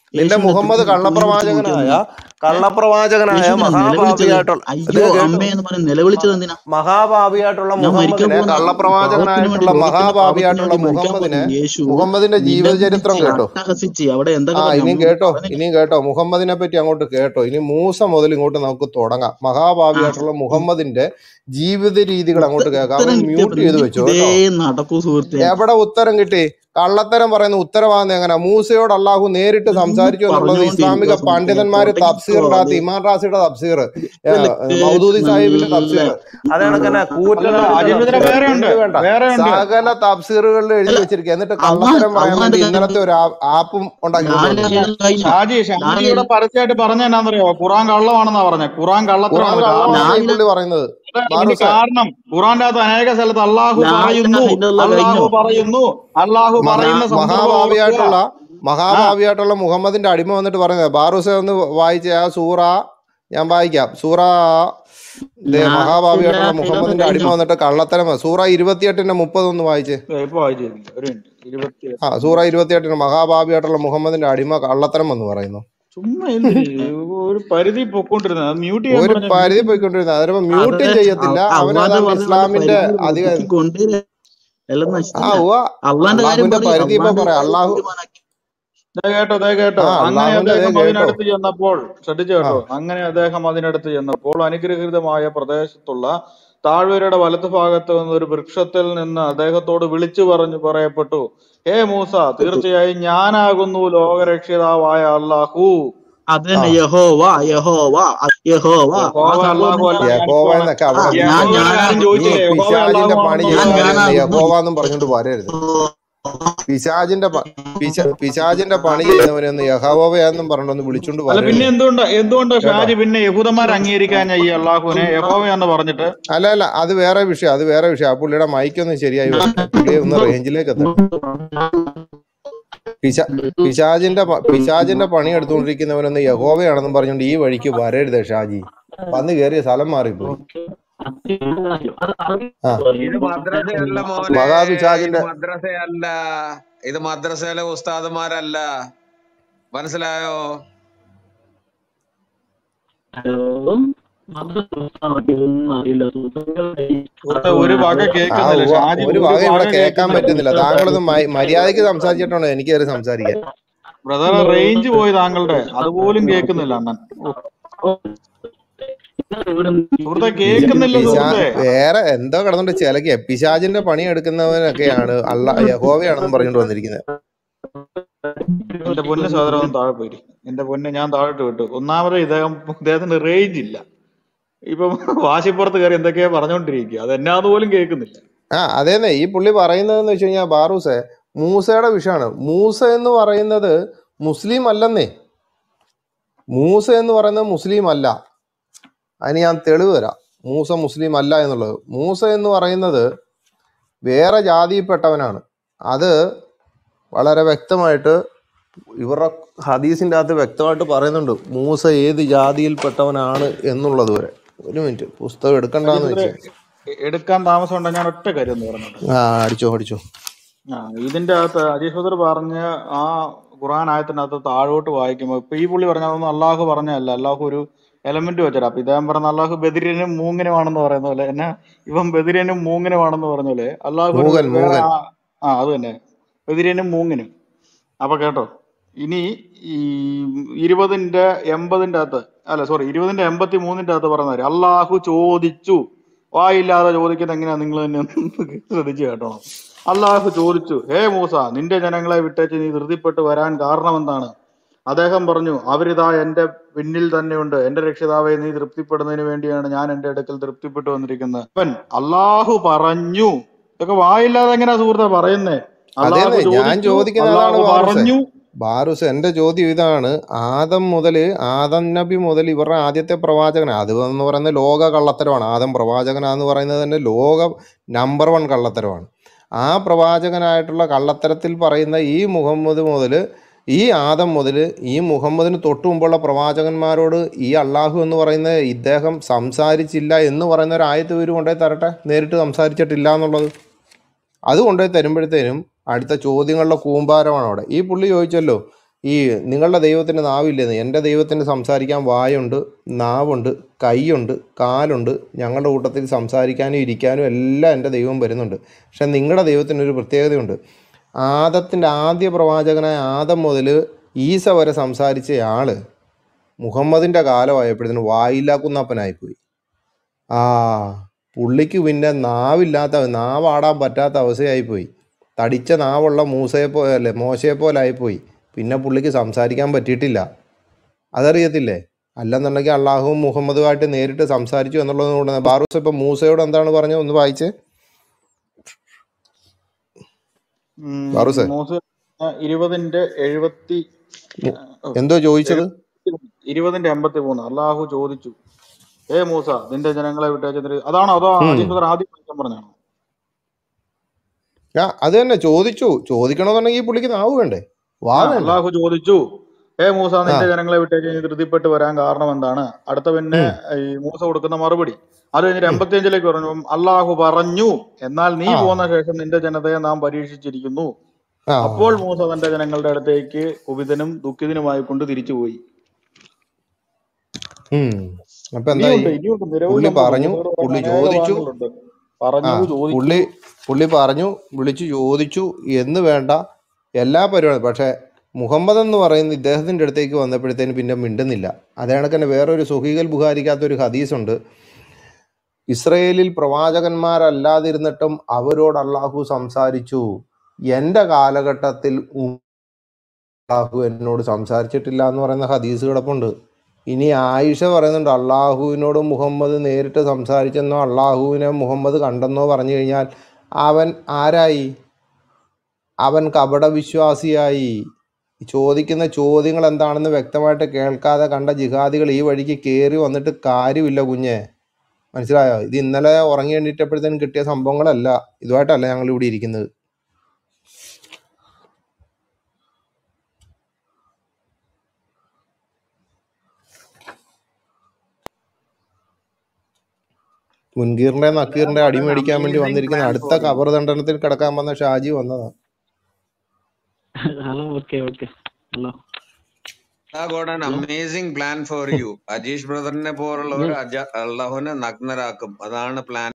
നിന്റെ യേശുവിനെ മുഹമ്മദ് കുറിച്ച് കുഞ്ഞു കുറിച്ച് നോക്കിയാൽ കള്ളപ്രവാചകനായ മതി ഏ കള്ളപ്രവാചകനായ യേശുവിനെ നിലവിളിച്ചത് മഹാഭാവിയായിട്ടുള്ള ഇത് അയ്യോ കേട്ടോ അമ്മേ എന്ന് പറഞ്ഞ് നിലവിളിച്ചത് എന്തിനാ മഹാഭാവിയായിട്ടുള്ള ഞാൻ മരിക്കാൻ മുഹമ്മദിനെ പോകുന്ന പാപത്തിന് വേണ്ടി കള്ളപ്രവാചകനായിട്ടുള്ള ലോകത്തിന്റെ പാപത്തിന് മഹാഭാവിയായിട്ടുള്ള വേണ്ടി മരിക്കാൻ മുഹമ്മദിനെ പോകുന്ന യേശു മുഹമ്മദിന്റെ ജീവചരിത്രം നിലവിളിച്ച് കേട്ടോ അട്ടഹസിച്ച് അവിടെ ആ എന്തൊക്കെ പറഞ്ഞു ഇനിയും നമ്മളൊന്നും കേട്ടോ പറഞ്ഞില്ല ഇനിയും കേട്ടോ മുഹമ്മദിനെ പറ്റി അങ്ങോട്ട് കേട്ടോ ഇനി മൂസ മുതൽ ഇങ്ങോട്ട് നമുക്ക് തുടങ്ങാം ആ മഹാഭാവിയായിട്ടുള്ള മുഹമ്മദിന്റെ ജീവിത രീതികൾ ഉത്ത- അങ്ങോട്ട് കേൾക്കാം ഉത്തരം അവൻ കിട്ടിയപ്പോ മ്യൂട്ട് ചെയ്ത് നിനക്ക് വെച്ചോ ഇതേ കേട്ടോ നടക്കൂ സുഹൃത്തെ എവിടെ ഉത്തരം കിട്ടി കള്ളത്തരം പറയുന്ന ഉത്തരവാദിത്തം എങ്ങനെ മൂസയോട് അള്ളാഹു നേരിട്ട് നിന്ന് സംസാരിച്ചു എന്നുള്ളത് ഇസ്ലാമിക പറഞ്ഞുകൊണ്ടിരിക്കുക സുഹൃത്തെ പണ്ഡിതന്മാര് തഫ്സീറിന്റെ അകത്ത് തുടങ്ങിക്കോ അത് ഇമാൻ റാസിയുടെ തഫ്സീർ ഇതല്ല മൗദൂദി കേട്ട് സാഹിബിന്റെ നല്ല തഫ്സീർ അതേ കണക്കന്നെ അല്ലല്ല കൂറ്റനാടിന്റെ അജിമിതിന് തഫ്സീർ വേറെ ഉണ്ട് എന്ത് വേണ്ട വേറെ ഉണ്ട് സകല തഫ്സീറുകളിൽ എഴുതി അല്ല വെച്ചിരിക്കുക എന്നിട്ട് അള്ളാൻ കള്ളത്തരം പറയാൻ അള്ളാന്റെ വേണ്ടി കാര്യം ഇന്നലത്തെ ഒരു ആ- ആപ്പും ഉണ്ടാക്കി ഞാൻ കൊണ്ടുവന്നിരിക്കുക എല്ലാം കഴിഞ്ഞോ ഷാജി ഞാൻ ഷാജി ഇവിടെ പരസ്യമായിട്ട് പറഞ്ഞ എന്നാന്നറിയോ ഖുറാൻ കള്ളമാണെന്നാ പറഞ്ഞത് ഖുറാൻ ഖുറാൻ കള്ളത്തരമാണ് കാരണം കള്ളമാണെന്ന് ഈ ഞാൻ പുള്ളി പറയുന്നത് അതാണ് ഇതിന്റെ ബാറൂസെ കാരണം ഖുറാന്റെ അകത്ത് അനേക സ്ഥലത്ത് അള്ളാഹു ലാ പറയുന്നു ഇലാഹ ഇല്ലല്ലാഹ് അള്ളാഹു കഴിഞ്ഞോ പറയുന്നു അള്ളാഹു മഹാ പറയുന്ന സന്ദർഭം ഓർക്കുക മഹാഭാവിയായിട്ടുള്ള ആ മഹാഭാവിയായിട്ടുള്ള മുഹമ്മദിന്റെ അടിമ വന്നിട്ട് പറയുന്നത് ബാറൂസെ ഒന്ന് വായിച്ച ആ സൂറ ഞാൻ വായിക്കാം സൂറ ദേ ലാ മഹാഭാവിയായിട്ടുള്ള ഇലാഹ മുഹമ്മദിന്റെ ഇല്ലല്ലാഹ് അടിമ കഴിഞ്ഞോ വന്നിട്ട് കള്ളത്തരം സൂറ ഇരുപത്തിയെട്ടിന്റെ മുപ്പത് ഒന്ന് വായിച്ചേ ദേ ഇപ്പൊ വായിച്ചിരുന്നു ഒരു മിനിറ്റ് ഇരുപത്തി ആ സൂറ ഇരുപത്തിയെട്ടിന് മഹാഭാവിയായിട്ടുള്ള മുഹമ്മദിന്റെ അടിമ കള്ളത്തരം എന്ന് പറയുന്നു ചുമ്മാ എന്തിന് ഒരു പരിധി പൊക്കോണ്ടിരുന്നത് മ്യൂട്ട് ചെയ്യാൻ ഒരു പറഞ്ഞ പരിധി പോയിക്കൊണ്ടിരുന്നത് അതിപ്പോ മ്യൂട്ടും അതെ ചെയ്യത്തില്ല അവൻ അള്ളാന്റെ അതാണ് പറഞ്ഞ ഇസ്ലാമിന്റെ പരിധി അധികം ഒതുക്കി കൊണ്ടുവരാ എല്ലാം ആ നശിച്ചില്ല ഉവ്വ അള്ളാന്റെ കാര്യം അള്ളാഹുവിന്റെ പറയും പരിധി ഇപ്പൊ അള്ളാന്റെ പറയാം കാര്യം അള്ളാഹു തീരുമാനാക്കി ദേ കേട്ടോ ദേ കേട്ടോ ആ അങ്ങനെ അള്ളാഹുവിന്റെ ദേ അദ്ദേഹം കേട്ടോ അതിനടുത്ത് ചെന്നപ്പോൾ ശ്രദ്ധിച്ചു ആ കേട്ടോ അങ്ങനെ അദ്ദേഹം അതിനടുത്ത് ചെന്നപ്പോൾ അനുഗ്രഹീതമായ പ്രദേശത്തുള്ള താഴ്വരയുടെ വലത്ത് ഭാഗത്ത് നിന്ന് ഒരു വൃക്ഷത്തിൽ നിന്ന് അദ്ദേഹത്തോട് വിളിച്ചു പറഞ്ഞു പറയപ്പെട്ടു ഹേ മൂസ തീർച്ചയായും ഞാനാകുന്നു ലോകരക്ഷിതാവായ അള്ളാഹു അത് ആ തന്നെ യഹോവ യഹോവ യഹോവ ആ യഹോവ സംഭവം അള്ളാഹു അല്ല തന്നെ യഹോവ ഞാനിപ്പോഴാണ് എന്നൊക്കെ ആ അവിടെ ഞാൻ വിളിച്ചോ യഹോവയുടെ കാര്യം നീ ചോദിച്ചില്ലേ യഹോവ പിശാജിന്റെ അള്ളാഹു പണി ആണെന്ന് ഞാൻ ചെയ്യുന്നവരെയൊന്നും പറഞ്ഞില്ലേ ഞാനാകുന്നു യഹോവ എന്നും പറഞ്ഞുകൊണ്ട് വരരുത് പിശാജിന്റെ പ- പിശ പിശാജിന്റെ പണി ചെയ്യുന്നവരെയൊന്നും യഹോവയെന്നും പറഞ്ഞൊന്ന് വിളിച്ചോണ്ട് അല്ല പിന്നെ വരരുത് എന്തുകൊണ്ട് എന്തുകൊണ്ട് കേട്ടോ ഷാജി പിന്നെ യഹൂദന്മാർ അംഗീകരിക്കാൻ ഈ അള്ളാഹുവിനെ യഹോവ എന്ന് പറഞ്ഞിട്ട് അല്ല അല്ല അത് വേറെ വിഷയം അത് വേറെ വിഷയം ആ പുള്ളിയുടെ മൈക്കൊന്ന് ശരിയായി വരട്ടെ പുള്ളി ഒന്ന് റേഞ്ചിലേക്ക് എത്തട്ടെ പിശാ പിശാജിന്റെ പ- പിശാജിന്റെ പണി എടുത്തുകൊണ്ടിരിക്കുന്നവനൊന്ന് യഹോവയാണെന്നും പറഞ്ഞുകൊണ്ട് ഈ വഴിക്ക് വരരുത് ഷാജി വന്ന് കയറിയ സ്ഥലം മാറിപ്പോയി ആ ഇത് മദ്രസയല്ല മോനെ ഇത് മഹാപിശാജിന്റെ മദ്രസയല്ല ഇത് മദ്രസയിലെ ഉസ്താദുമാരല്ല മനസ്സിലായോ സുഹൃത്തെ ഒരു വക ആ കേൾക്കുന്നില്ല ഉവ്വ ഷാജി ഒരു ഒരു വക ഇവിടെ വക കേൾക്കാൻ കേൾക്കുന്നില്ല പറ്റുന്നില്ല താങ്കളൊന്ന് മ- മര്യാദയ്ക്ക് സംസാരിച്ചിട്ടുണ്ടോ എനിക്ക് കയറി സംസാരിക്കാൻ ബ്രദർ റേഞ്ച് പോയി താങ്കളുടെ അതുപോലും കേൾക്കുന്നില്ല അണ്ണൻ ഓ, സുഹൃത്തെ പിശ കേൾക്കുന്നില്ല പിശാ സുഹൃത്തെ വേറെ എന്തോ കിടന്നുണ്ട് ചിലക്ക് പിശാജിന്റെ പണി എടുക്കുന്നവനൊക്കെയാണ് അള്ള യഹോവയാണെന്നും പറഞ്ഞുകൊണ്ട് വന്നിരിക്കുന്നത് എന്റെ പൊന്ന് സഹോദരൻ ഒന്ന് താഴെ പോയി എന്റെ പൊന്നെ ഞാൻ താഴോട്ട് വിട്ടു ഒന്നാമത് ഇദ്ദേഹം ഇദ്ദേഹത്തിന് റേഞ്ച് ഇല്ല ഇപ്പം വാശിപ്പുറത്ത് കയറി എന്തൊക്കെയാ പറഞ്ഞുകൊണ്ടിരിക്കുക അത് എന്നാന്ന് പോലും കേൾക്കുന്നില്ല ആ അതേന്നെ ഈ പുള്ളി പറയുന്നതെന്ന് വെച്ച് കഴിഞ്ഞാൽ ബാറൂസെ മൂസയുടെ വിഷയമാണ് മൂസ എന്ന് പറയുന്നത് മുസ്ലിം അല്ലെന്നേ മൂസ എന്ന് പറയുന്നത് മുസ്ലിം അല്ല അതിന് ഞാൻ തെളിവ് തരാം മൂസ മുസ്ലിം അല്ല എന്നുള്ളത് മൂസ എന്ന് പറയുന്നത് വേറെ ജാതിയിൽപ്പെട്ടവനാണ് അത് വളരെ വ്യക്തമായിട്ട് ഇവരുടെ ഹദീസിൻ്റെ അകത്ത് വ്യക്തമായിട്ട് പറയുന്നുണ്ട് മൂസ ഏത് ജാതിയിൽപ്പെട്ടവനാണ് എന്നുള്ളത് വരെ ഒരു മിനിറ്റ് പുസ്തകം എടുക്കണ്ടെന്ന് അജിബ്രെ വെച്ച് എടുക്കാൻ താമസം ഉണ്ടോ ഞാൻ ഒറ്റ കാര്യം ഒന്ന് പറഞ്ഞോട്ടെ ആ അടിച്ചോ അടിച്ചോ ആ ഇതിന്റെ അകത്ത് അജീഷ് ബദർ പറഞ്ഞ ആ ഖുർആൻ ആയത്തിനകത്ത് താഴോട്ട് വായിക്കുമ്പോൾ ഇപ്പൊ ഈ പുള്ളി പറഞ്ഞതൊന്നും അള്ളാഹു പറഞ്ഞല്ല അള്ളാഹു ഒരു എലമെന്റ് വെച്ചിട്ട് അപ്പൊ ഇദ്ദേഹം പറഞ്ഞ അള്ളാഹു ബദിരനും മൂങ്ങിനുമാണെന്ന് പറയുന്ന പോലെ എന്നാ ഇവൻ ബദിരനും മൂങ്ങിനുമാണെന്ന് പറഞ്ഞ പോലെ അള്ളാഹു ഒരു മൂകൻ വേറെ മൂകൻ ആ ആ, അത് തന്നെ ബദിരനും മൂങ്ങിനും അപ്പൊ കേട്ടോ ഇനി ഈ ഇരുപതിന്റെ എൺപതിന്റെ അകത്ത് അല്ല സോറി ഇരുപതിന്റെ എൺപത്തി മൂന്നിന്റെ അകത്ത് പറഞ്ഞ അള്ളാഹു ചോദിച്ചു വായില്ലാതെ ചോദിക്കുന്നത് എങ്ങനെയാ നിങ്ങൾ തന്നെ ഒന്ന് ശ്രദ്ധിച്ചു കേട്ടോ അള്ളാഹു ചോദിച്ചു ഹേ മൂസ നിന്റെ ജനങ്ങളെ വിട്ടേച്ച് നീ ധൃതിപ്പെട്ട് വരാൻ കാരണം എന്താണ് അദ്ദേഹം പറഞ്ഞു അവരിതാ എന്റെ പിന്നിൽ തന്നെയുണ്ട് എന്റെ രക്ഷിതാവെ നീ തൃപ്തിപ്പെടുന്നതിന് വേണ്ടിയാണ് ഞാൻ എന്റെ അടുക്കൽ തൃപ്തിപ്പെട്ടു വന്നിരിക്കുന്നത് അവൻ അള്ളാഹു പറഞ്ഞു ഇതൊക്കെ വായില്ലാതെ എങ്ങനെയാ സുഹൃത്തെ പറയുന്നേ അള്ളാഹു അതേന്നെ ഞാൻ ചോദിച്ചു ചോദിക്കുന്ന അതാണ് അള്ളാഹു ബാറുസെ പറഞ്ഞു ബാറുസ് എന്റെ ചോദ്യം ഇതാണ് ആദം മുതൽ ആദം നബി മുതൽ ഇവരുടെ ആദ്യത്തെ പ്രവാചകൻ അത് എന്ന് പറയുന്നത് ലോക കള്ളത്തരമാണ് ആദം പ്രവാചകനാന്ന് പറയുന്നത് തന്നെ ലോക നമ്പർ വൺ കള്ളത്തരമാണ് ആ പ്രവാചകനായിട്ടുള്ള കള്ളത്തരത്തിൽ പറയുന്ന ഈ മുഹമ്മദ് മുതൽ ഈ ആദം മുതൽ ഈ മുഹമ്മദിന് തൊട്ടു മുമ്പുള്ള പ്രവാചകന്മാരോട് ഈ അള്ളാഹു എന്ന് പറയുന്ന ഇദ്ദേഹം സംസാരിച്ചില്ല എന്ന് പറയുന്ന ഒരു ആയത്ത് ഇവർ കൊണ്ടുപോയി തരട്ടെ നേരിട്ട് സംസാരിച്ചിട്ടില്ല എന്നുള്ളത് അത് കൊണ്ടുപോയി തരുമ്പോഴത്തേനും അടുത്ത ചോദ്യങ്ങളുടെ കൂമ്പാരമാണ് അവിടെ ഈ പുള്ളി ചോദിച്ചല്ലോ ഈ നിങ്ങളുടെ ദൈവത്തിന് നാവില്ലെന്ന് എൻ്റെ ദൈവത്തിന് സംസാരിക്കാൻ വായുണ്ട് നാവുണ്ട് കൈയുണ്ട് കാലുണ്ട് ഞങ്ങളുടെ കൂട്ടത്തിൽ സംസാരിക്കാനും ഇരിക്കാനും എല്ലാം എൻ്റെ ദൈവം വരുന്നുണ്ട് പക്ഷെ നിങ്ങളുടെ ദൈവത്തിനൊരു പ്രത്യേകതയുണ്ട് ആദത്തിൻ്റെ ആദ്യ പ്രവാചകനായ ആദം മുതൽ ഈസ വരെ സംസാരിച്ച ആള് മുഹമ്മദിൻ്റെ കാലമായപ്പോഴത്തേന് വായില്ലാക്കുന്നപ്പനായിപ്പോയി ആ പുള്ളിക്ക് പിന്നെ നാവില്ലാത്ത നാവാടാൻ പറ്റാത്ത അവസ്ഥയായിപ്പോയി തടിച്ച നാവുള്ള മൂസയെ പോലെ അല്ലേ മോശയെ പോലെ ആയിപ്പോയി പിന്നെ പുള്ളിക്ക് സംസാരിക്കാൻ പറ്റിയിട്ടില്ല അതറിയത്തില്ലേ അല്ലെന്നുണ്ടെങ്കിൽ അള്ളാഹുവും മുഹമ്മദുമായിട്ട് നേരിട്ട് സംസാരിച്ചു എന്നുള്ളത് കൊണ്ട് ബാറൂസ് ഇപ്പം മൂസയോട് എന്താണ് പറഞ്ഞത് ഒന്ന് വായിച്ചേ ഉം, ബാറൂസേ മൂസ ഇരുപതിന്റെ എഴുപത്തി മു- എന്തോ ചോദിച്ചത് ഇരുപതിന്റെ എൺപത്തി മൂന്ന് അള്ളാഹു ചോദിച്ചു ഏ മൂസ നിന്റെ ജനങ്ങളെ വിട്ടേച്ചതിന് അതാണോ അതോ ഉം. അജീഷ് ബ്രദർ ആദ്യം വായിക്കാൻ പറഞ്ഞാണോ ആ അത് തന്നെ ചോദിച്ചു ചോദിക്കണമെന്നുണ്ടെങ്കിൽ ഈ പുള്ളിക്ക് നാവ് വേണ്ടേ വാ ആ വേണ്ടേ അള്ളാഹു ചോദിച്ചു ഏ മൂസ ആ നിന്റെ ജനങ്ങളെ വിട്ടേച്ച് കഴിഞ്ഞ് ധൃതിപ്പെട്ട് വരാൻ കാരണം എന്താണ് അടുത്ത പിന്നെ ഉം ഈ മൂസ കൊടുക്കുന്ന മറുപടി അത് കഴിഞ്ഞിട്ട് എൺപത്തിയഞ്ചിലേക്ക് പറഞ്ഞു അള്ളാഹു പറഞ്ഞു എന്നാൽ നീ ആ പോന്ന ശേഷം നിന്റെ ജനതയെ നാം പരീക്ഷിച്ചിരിക്കുന്നു ആ അപ്പോൾ മൂസ തന്റെ ജനങ്ങളുടെ അടുത്തേക്ക് കുപിതനും ദുഃഖിതനുമായി കൊണ്ട് തിരിച്ചുപോയി ഉം അപ്പൊ എന്തായി ഇനിയുണ്ട് ഇനിയുണ്ട് നിരവധി പുള്ളി സംഭവങ്ങൾ പറഞ്ഞു മൂസയോട് പറയുന്ന പുള്ളി അനേക ചോദിച്ചു ഭാഗങ്ങളുണ്ട് ആ പറഞ്ഞു ചോദിച്ചു പുള്ളി പുള്ളി പറഞ്ഞു വിളിച്ചു ചോദിച്ചു എന്ന് വേണ്ട എല്ലാ പരിപാടി പക്ഷെ മുഹമ്മദ് എന്ന് പറയുന്ന ഇദ്ദേഹത്തിൻ്റെ അടുത്തേക്ക് വന്നപ്പോഴത്തേന് പിന്നെ മിണ്ടുന്നില്ല അതേ കണക്ക് തന്നെ വേറൊരു സുഹീഖൽ ബുഖാരിക്കകത്ത് ഒരു ഹദീസുണ്ട് ഇസ്രയേലിൽ പ്രവാചകന്മാരല്ലാതിരുന്നിട്ടും അവരോട് അള്ളാഹു സംസാരിച്ചു എൻ്റെ കാലഘട്ടത്തിൽ ഉം അള്ളാഹു എന്നോട് സംസാരിച്ചിട്ടില്ല എന്ന് പറയുന്ന ഹദീസ് കിടപ്പുണ്ട് ഇനി ആയിഷ പറയുന്നുണ്ട് അള്ളാഹുവിനോട് മുഹമ്മദ് നേരിട്ട് സംസാരിച്ചെന്നോ അള്ളാഹുവിനെ മുഹമ്മദ് കണ്ടെന്നോ പറഞ്ഞു കഴിഞ്ഞാൽ അവൻ ആരായി അവൻ കപട വിശ്വാസിയായി ചോദിക്കുന്ന ചോദ്യങ്ങൾ എന്താണെന്ന് വ്യക്തമായിട്ട് കേൾക്കാതെ കണ്ട ജിഹാദികൾ ഈ വഴിക്ക് കയറി വന്നിട്ട് കാര്യമില്ല കുഞ്ഞെ മനസ്സിലായോ ഇത് ഇന്നലെ ഉറങ്ങി എണ്ണീറ്റപ്പോഴത്തേനും കിട്ടിയ സംഭവങ്ങളല്ല ഇതുമായിട്ടല്ല ഞങ്ങൾ ഇവിടെ ഇരിക്കുന്നത് മുൻകീറിന്റെ നക്കീറിന്റെ അടി മേടിക്കാൻ വേണ്ടി amazing വന്നിരിക്കുന്ന plan അടുത്ത for you. കബർ ദണ്ഡനത്തിൽ കിടക്കാൻ വന്ന ഷാജി വന്നതാ hello okay okay hello I got an hello amazing plan for you. Ajeesh ബ്രദറിനെ പോലുള്ളവർ അജ- അള്ളാഹുവിനെ നഗ്നരാക്കും അതാണ് പ്ലാൻ